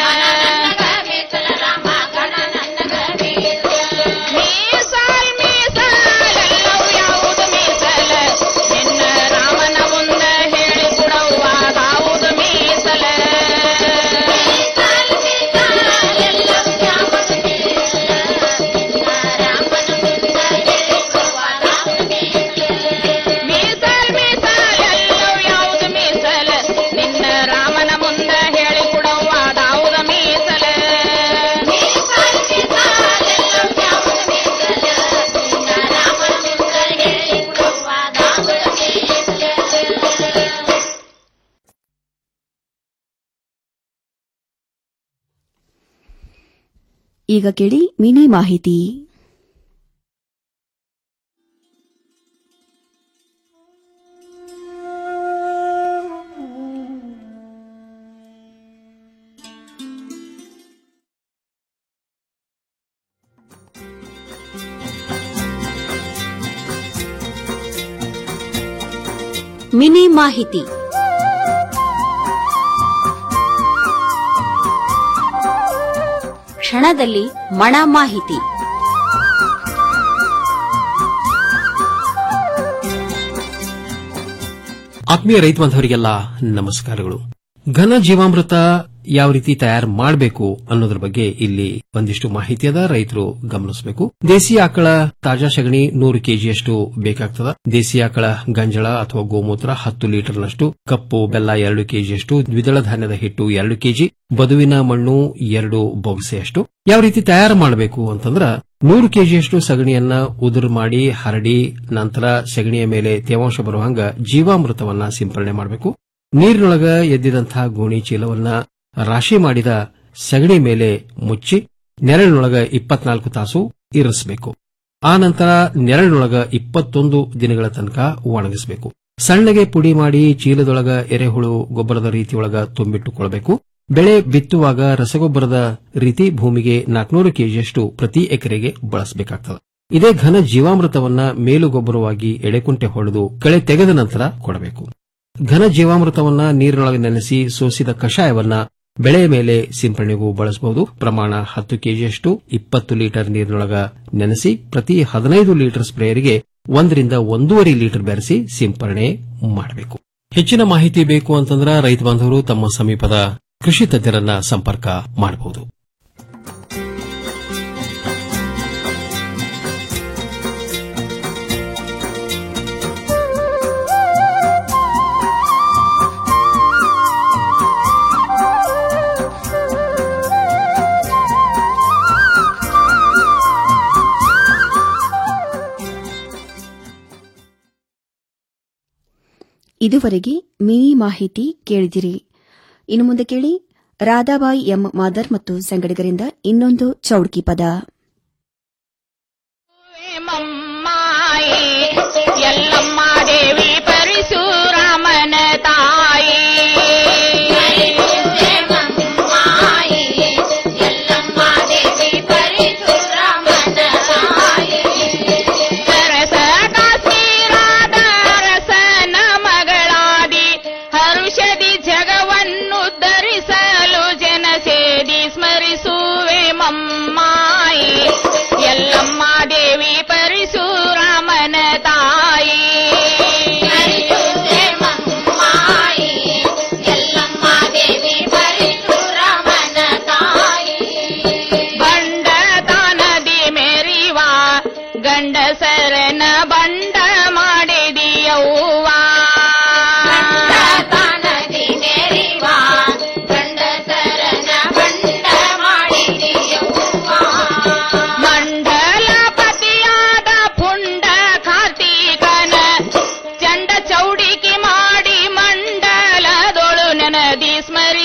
ಮೀಸಾಲ್ ಮೀಸಾಲ್ ಎಲ್ಲವೂ ಯಾವುದು ಮೀಸಲ ನಿನ್ನ ರಾಮನ ಮುಂದ ಹೇಳಿ ಕೊಡವ್ವ ಅದಾವುದು ಮೀಸಲ ಮೀಸಲ್ ಮೀಸಲ್ ಎಲ್ಲವೂ ಯಾವುದು ಮೀಸಲ ನಿನ್ನ ರಾಮನ ಮುಂದ ಹೇಳಿ ಕೊಡವ್ವ ಅದಾವುದು ಮೀಸಲ ಈಗ ಕೇಳಿ ಮಿನಿ ಮಾಹಿತಿ ಮಿನಿ ಮಾಹಿತಿ ಕ್ಷಣದಲ್ಲಿ ಮಣ ಮಾಹಿತಿ ಆತ್ಮೀಯ ರೈತ ಬಾಂಧವರಿಗೆಲ್ಲ ನಮಸ್ಕಾರಗಳು ಘನ ಜೀವಾಮೃತ ಯಾವ ರೀತಿ ತಯಾರು ಮಾಡಬೇಕು ಅನ್ನೋದ್ರ ಬಗ್ಗೆ ಇಲ್ಲಿ ಒಂದಿಷ್ಟು ಮಾಹಿತಿ ಅದ ರೈತರು ಗಮನಿಸಬೇಕು ದೇಸಿ ಆಕಳ ತಾಜಾ ಸಗಣಿ ನೂರು ಕೆಜಿಯಷ್ಟು ಬೇಕಾಗ್ತದ ದೇಸಿ ಆಕಳ ಗಂಜಳ ಅಥವಾ ಗೋಮೂತ್ರ ಹತ್ತು ಲೀಟರ್ನಷ್ಟು ಕಪ್ಪು ಬೆಲ್ಲ ಎರಡು ಕೆಜಿಯಷ್ಟು ದ್ವಿದಳ ಧಾನ್ಯದ ಹಿಟ್ಟು ಎರಡು ಕೆಜಿ ಬದುವಿನ ಮಣ್ಣು ಎರಡು ಬೊಗಸೆಯಷ್ಟು ಯಾವ ರೀತಿ ತಯಾರು ಮಾಡಬೇಕು ಅಂತಂದ್ರ ನೂರು ಕೆಜಿಯಷ್ಟು ಸಗಣಿಯನ್ನ ಉದುರು ಮಾಡಿ ಹರಡಿ ನಂತರ ಸಗಣಿಯ ಮೇಲೆ ತೇವಾಂಶ ಬರುವಂಗ ಜೀವಾಮೃತವನ್ನ ಸಿಂಪರಣೆ ಮಾಡಬೇಕು ನೀರಿನೊಳಗ ಎದ್ದಿದಂತಹ ಗೋಣಿ ಚೀಲವನ್ನ ರಾಶಿ ಮಾಡಿದ ಸಗಣಿ ಮೇಲೆ ಮುಚ್ಚಿ ನೆರಳಿನೊಳಗ ಇಪ್ಪತ್ನಾಲ್ಕು ತಾಸು ಇರಿಸಬೇಕು ಆ ನಂತರ ನೆರಳಿನೊಳಗ ಇಪ್ಪತ್ತೊಂದು ದಿನಗಳ ತನಕ ಒಣಗಿಸಬೇಕು ಸಣ್ಣಗೆ ಪುಡಿ ಮಾಡಿ ಚೀಲದೊಳಗ ಎರೆಹುಳು ಗೊಬ್ಬರದ ರೀತಿಯೊಳಗ ತುಂಬಿಟ್ಟುಕೊಳ್ಳಬೇಕು ಬೆಳೆ ಬಿತ್ತುವಾಗ ರಸಗೊಬ್ಬರದ ರೀತಿ ಭೂಮಿಗೆ ನಾಲ್ಕನೂರು ಕೆಜಿಯಷ್ಟು ಪ್ರತಿ ಎಕರೆಗೆ ಬಳಸಬೇಕಾಗ್ತದೆ ಇದೇ ಘನ ಜೀವಾಮೃತವನ್ನ ಮೇಲುಗೊಬ್ಬರವಾಗಿ ಎಡೆಕುಂಟೆ ಹೊಡೆದು ಕಳೆ ತೆಗೆದ ನಂತರ ಕೊಡಬೇಕು ಘನ ಜೀವಾಮೃತವನ್ನ ನೀರಿನೊಳಗೆ ನೆನೆಸಿ ಸೋಸಿದ ಕಷಾಯವನ್ನ ಬೆಳೆಯ ಮೇಲೆ ಸಿಂಪರಣೆಗೂ ಬಳಸಬಹುದು ಪ್ರಮಾಣ ಹತ್ತು ಕೆಜಿಯಷ್ಟು ಇಪ್ಪತ್ತು ಲೀಟರ್ ನೀರಿನೊಳಗ ನೆನೆಸಿ ಪ್ರತಿ ಹದಿನೈದು ಲೀಟರ್ ಸ್ಪ್ರೇಯರ್ಗೆ ಒಂದರಿಂದ ಒಂದೂವರೆ ಲೀಟರ್ ಬೆರೆಸಿ ಸಿಂಪರಣೆ ಮಾಡಬೇಕು ಹೆಚ್ಚಿನ ಮಾಹಿತಿ ಬೇಕು ಅಂತಂದ್ರೆ ರೈತ ಬಾಂಧವರು ತಮ್ಮ ಸಮೀಪದ ಕೃಷಿ ತಜ್ಞರನ್ನ ಸಂಪರ್ಕ ಮಾಡಬಹುದು ಇದುವರೆಗೆ ಮಿನಿ ಮಾಹಿತಿ ಕೇಳಿದಿರಿ ಇನ್ನು ಮುಂದೆ ಕೇಳಿ ರಾಧಾಬಾಯಿ ಎಂ ಮಾದರ್ ಮತ್ತು ಸಂಗಡಿಗರಿಂದ ಇನ್ನೊಂದು ಚೌಡ್ಕಿ ಪದ ಮಮ್ಮಾಯಿ ಎಲ್ಲಮ್ಮ ದೇವಿ ಪರಶುರಾಮನ ತಾಯಿ ಸರಸ ಕಾಶ್ಮೀರಾದ ಅರಸನ ಮಗಳಾದಿ ಹರುಷದಿ ಜಗವನ್ನು ಧರಿಸಲು ಜನಸೇದಿ ಸ್ಮರಿಸುವೆ ಮಮ್ಮಾಯಿ ಎಲ್ಲಮ್ಮ ದೇವಿ ಪರಶುರಾಮನ ತಾಯಿ ಬಂಡ ತಾನದಿ ಮೆರಿವ ಗಂಡಸರನ ಬಂಡ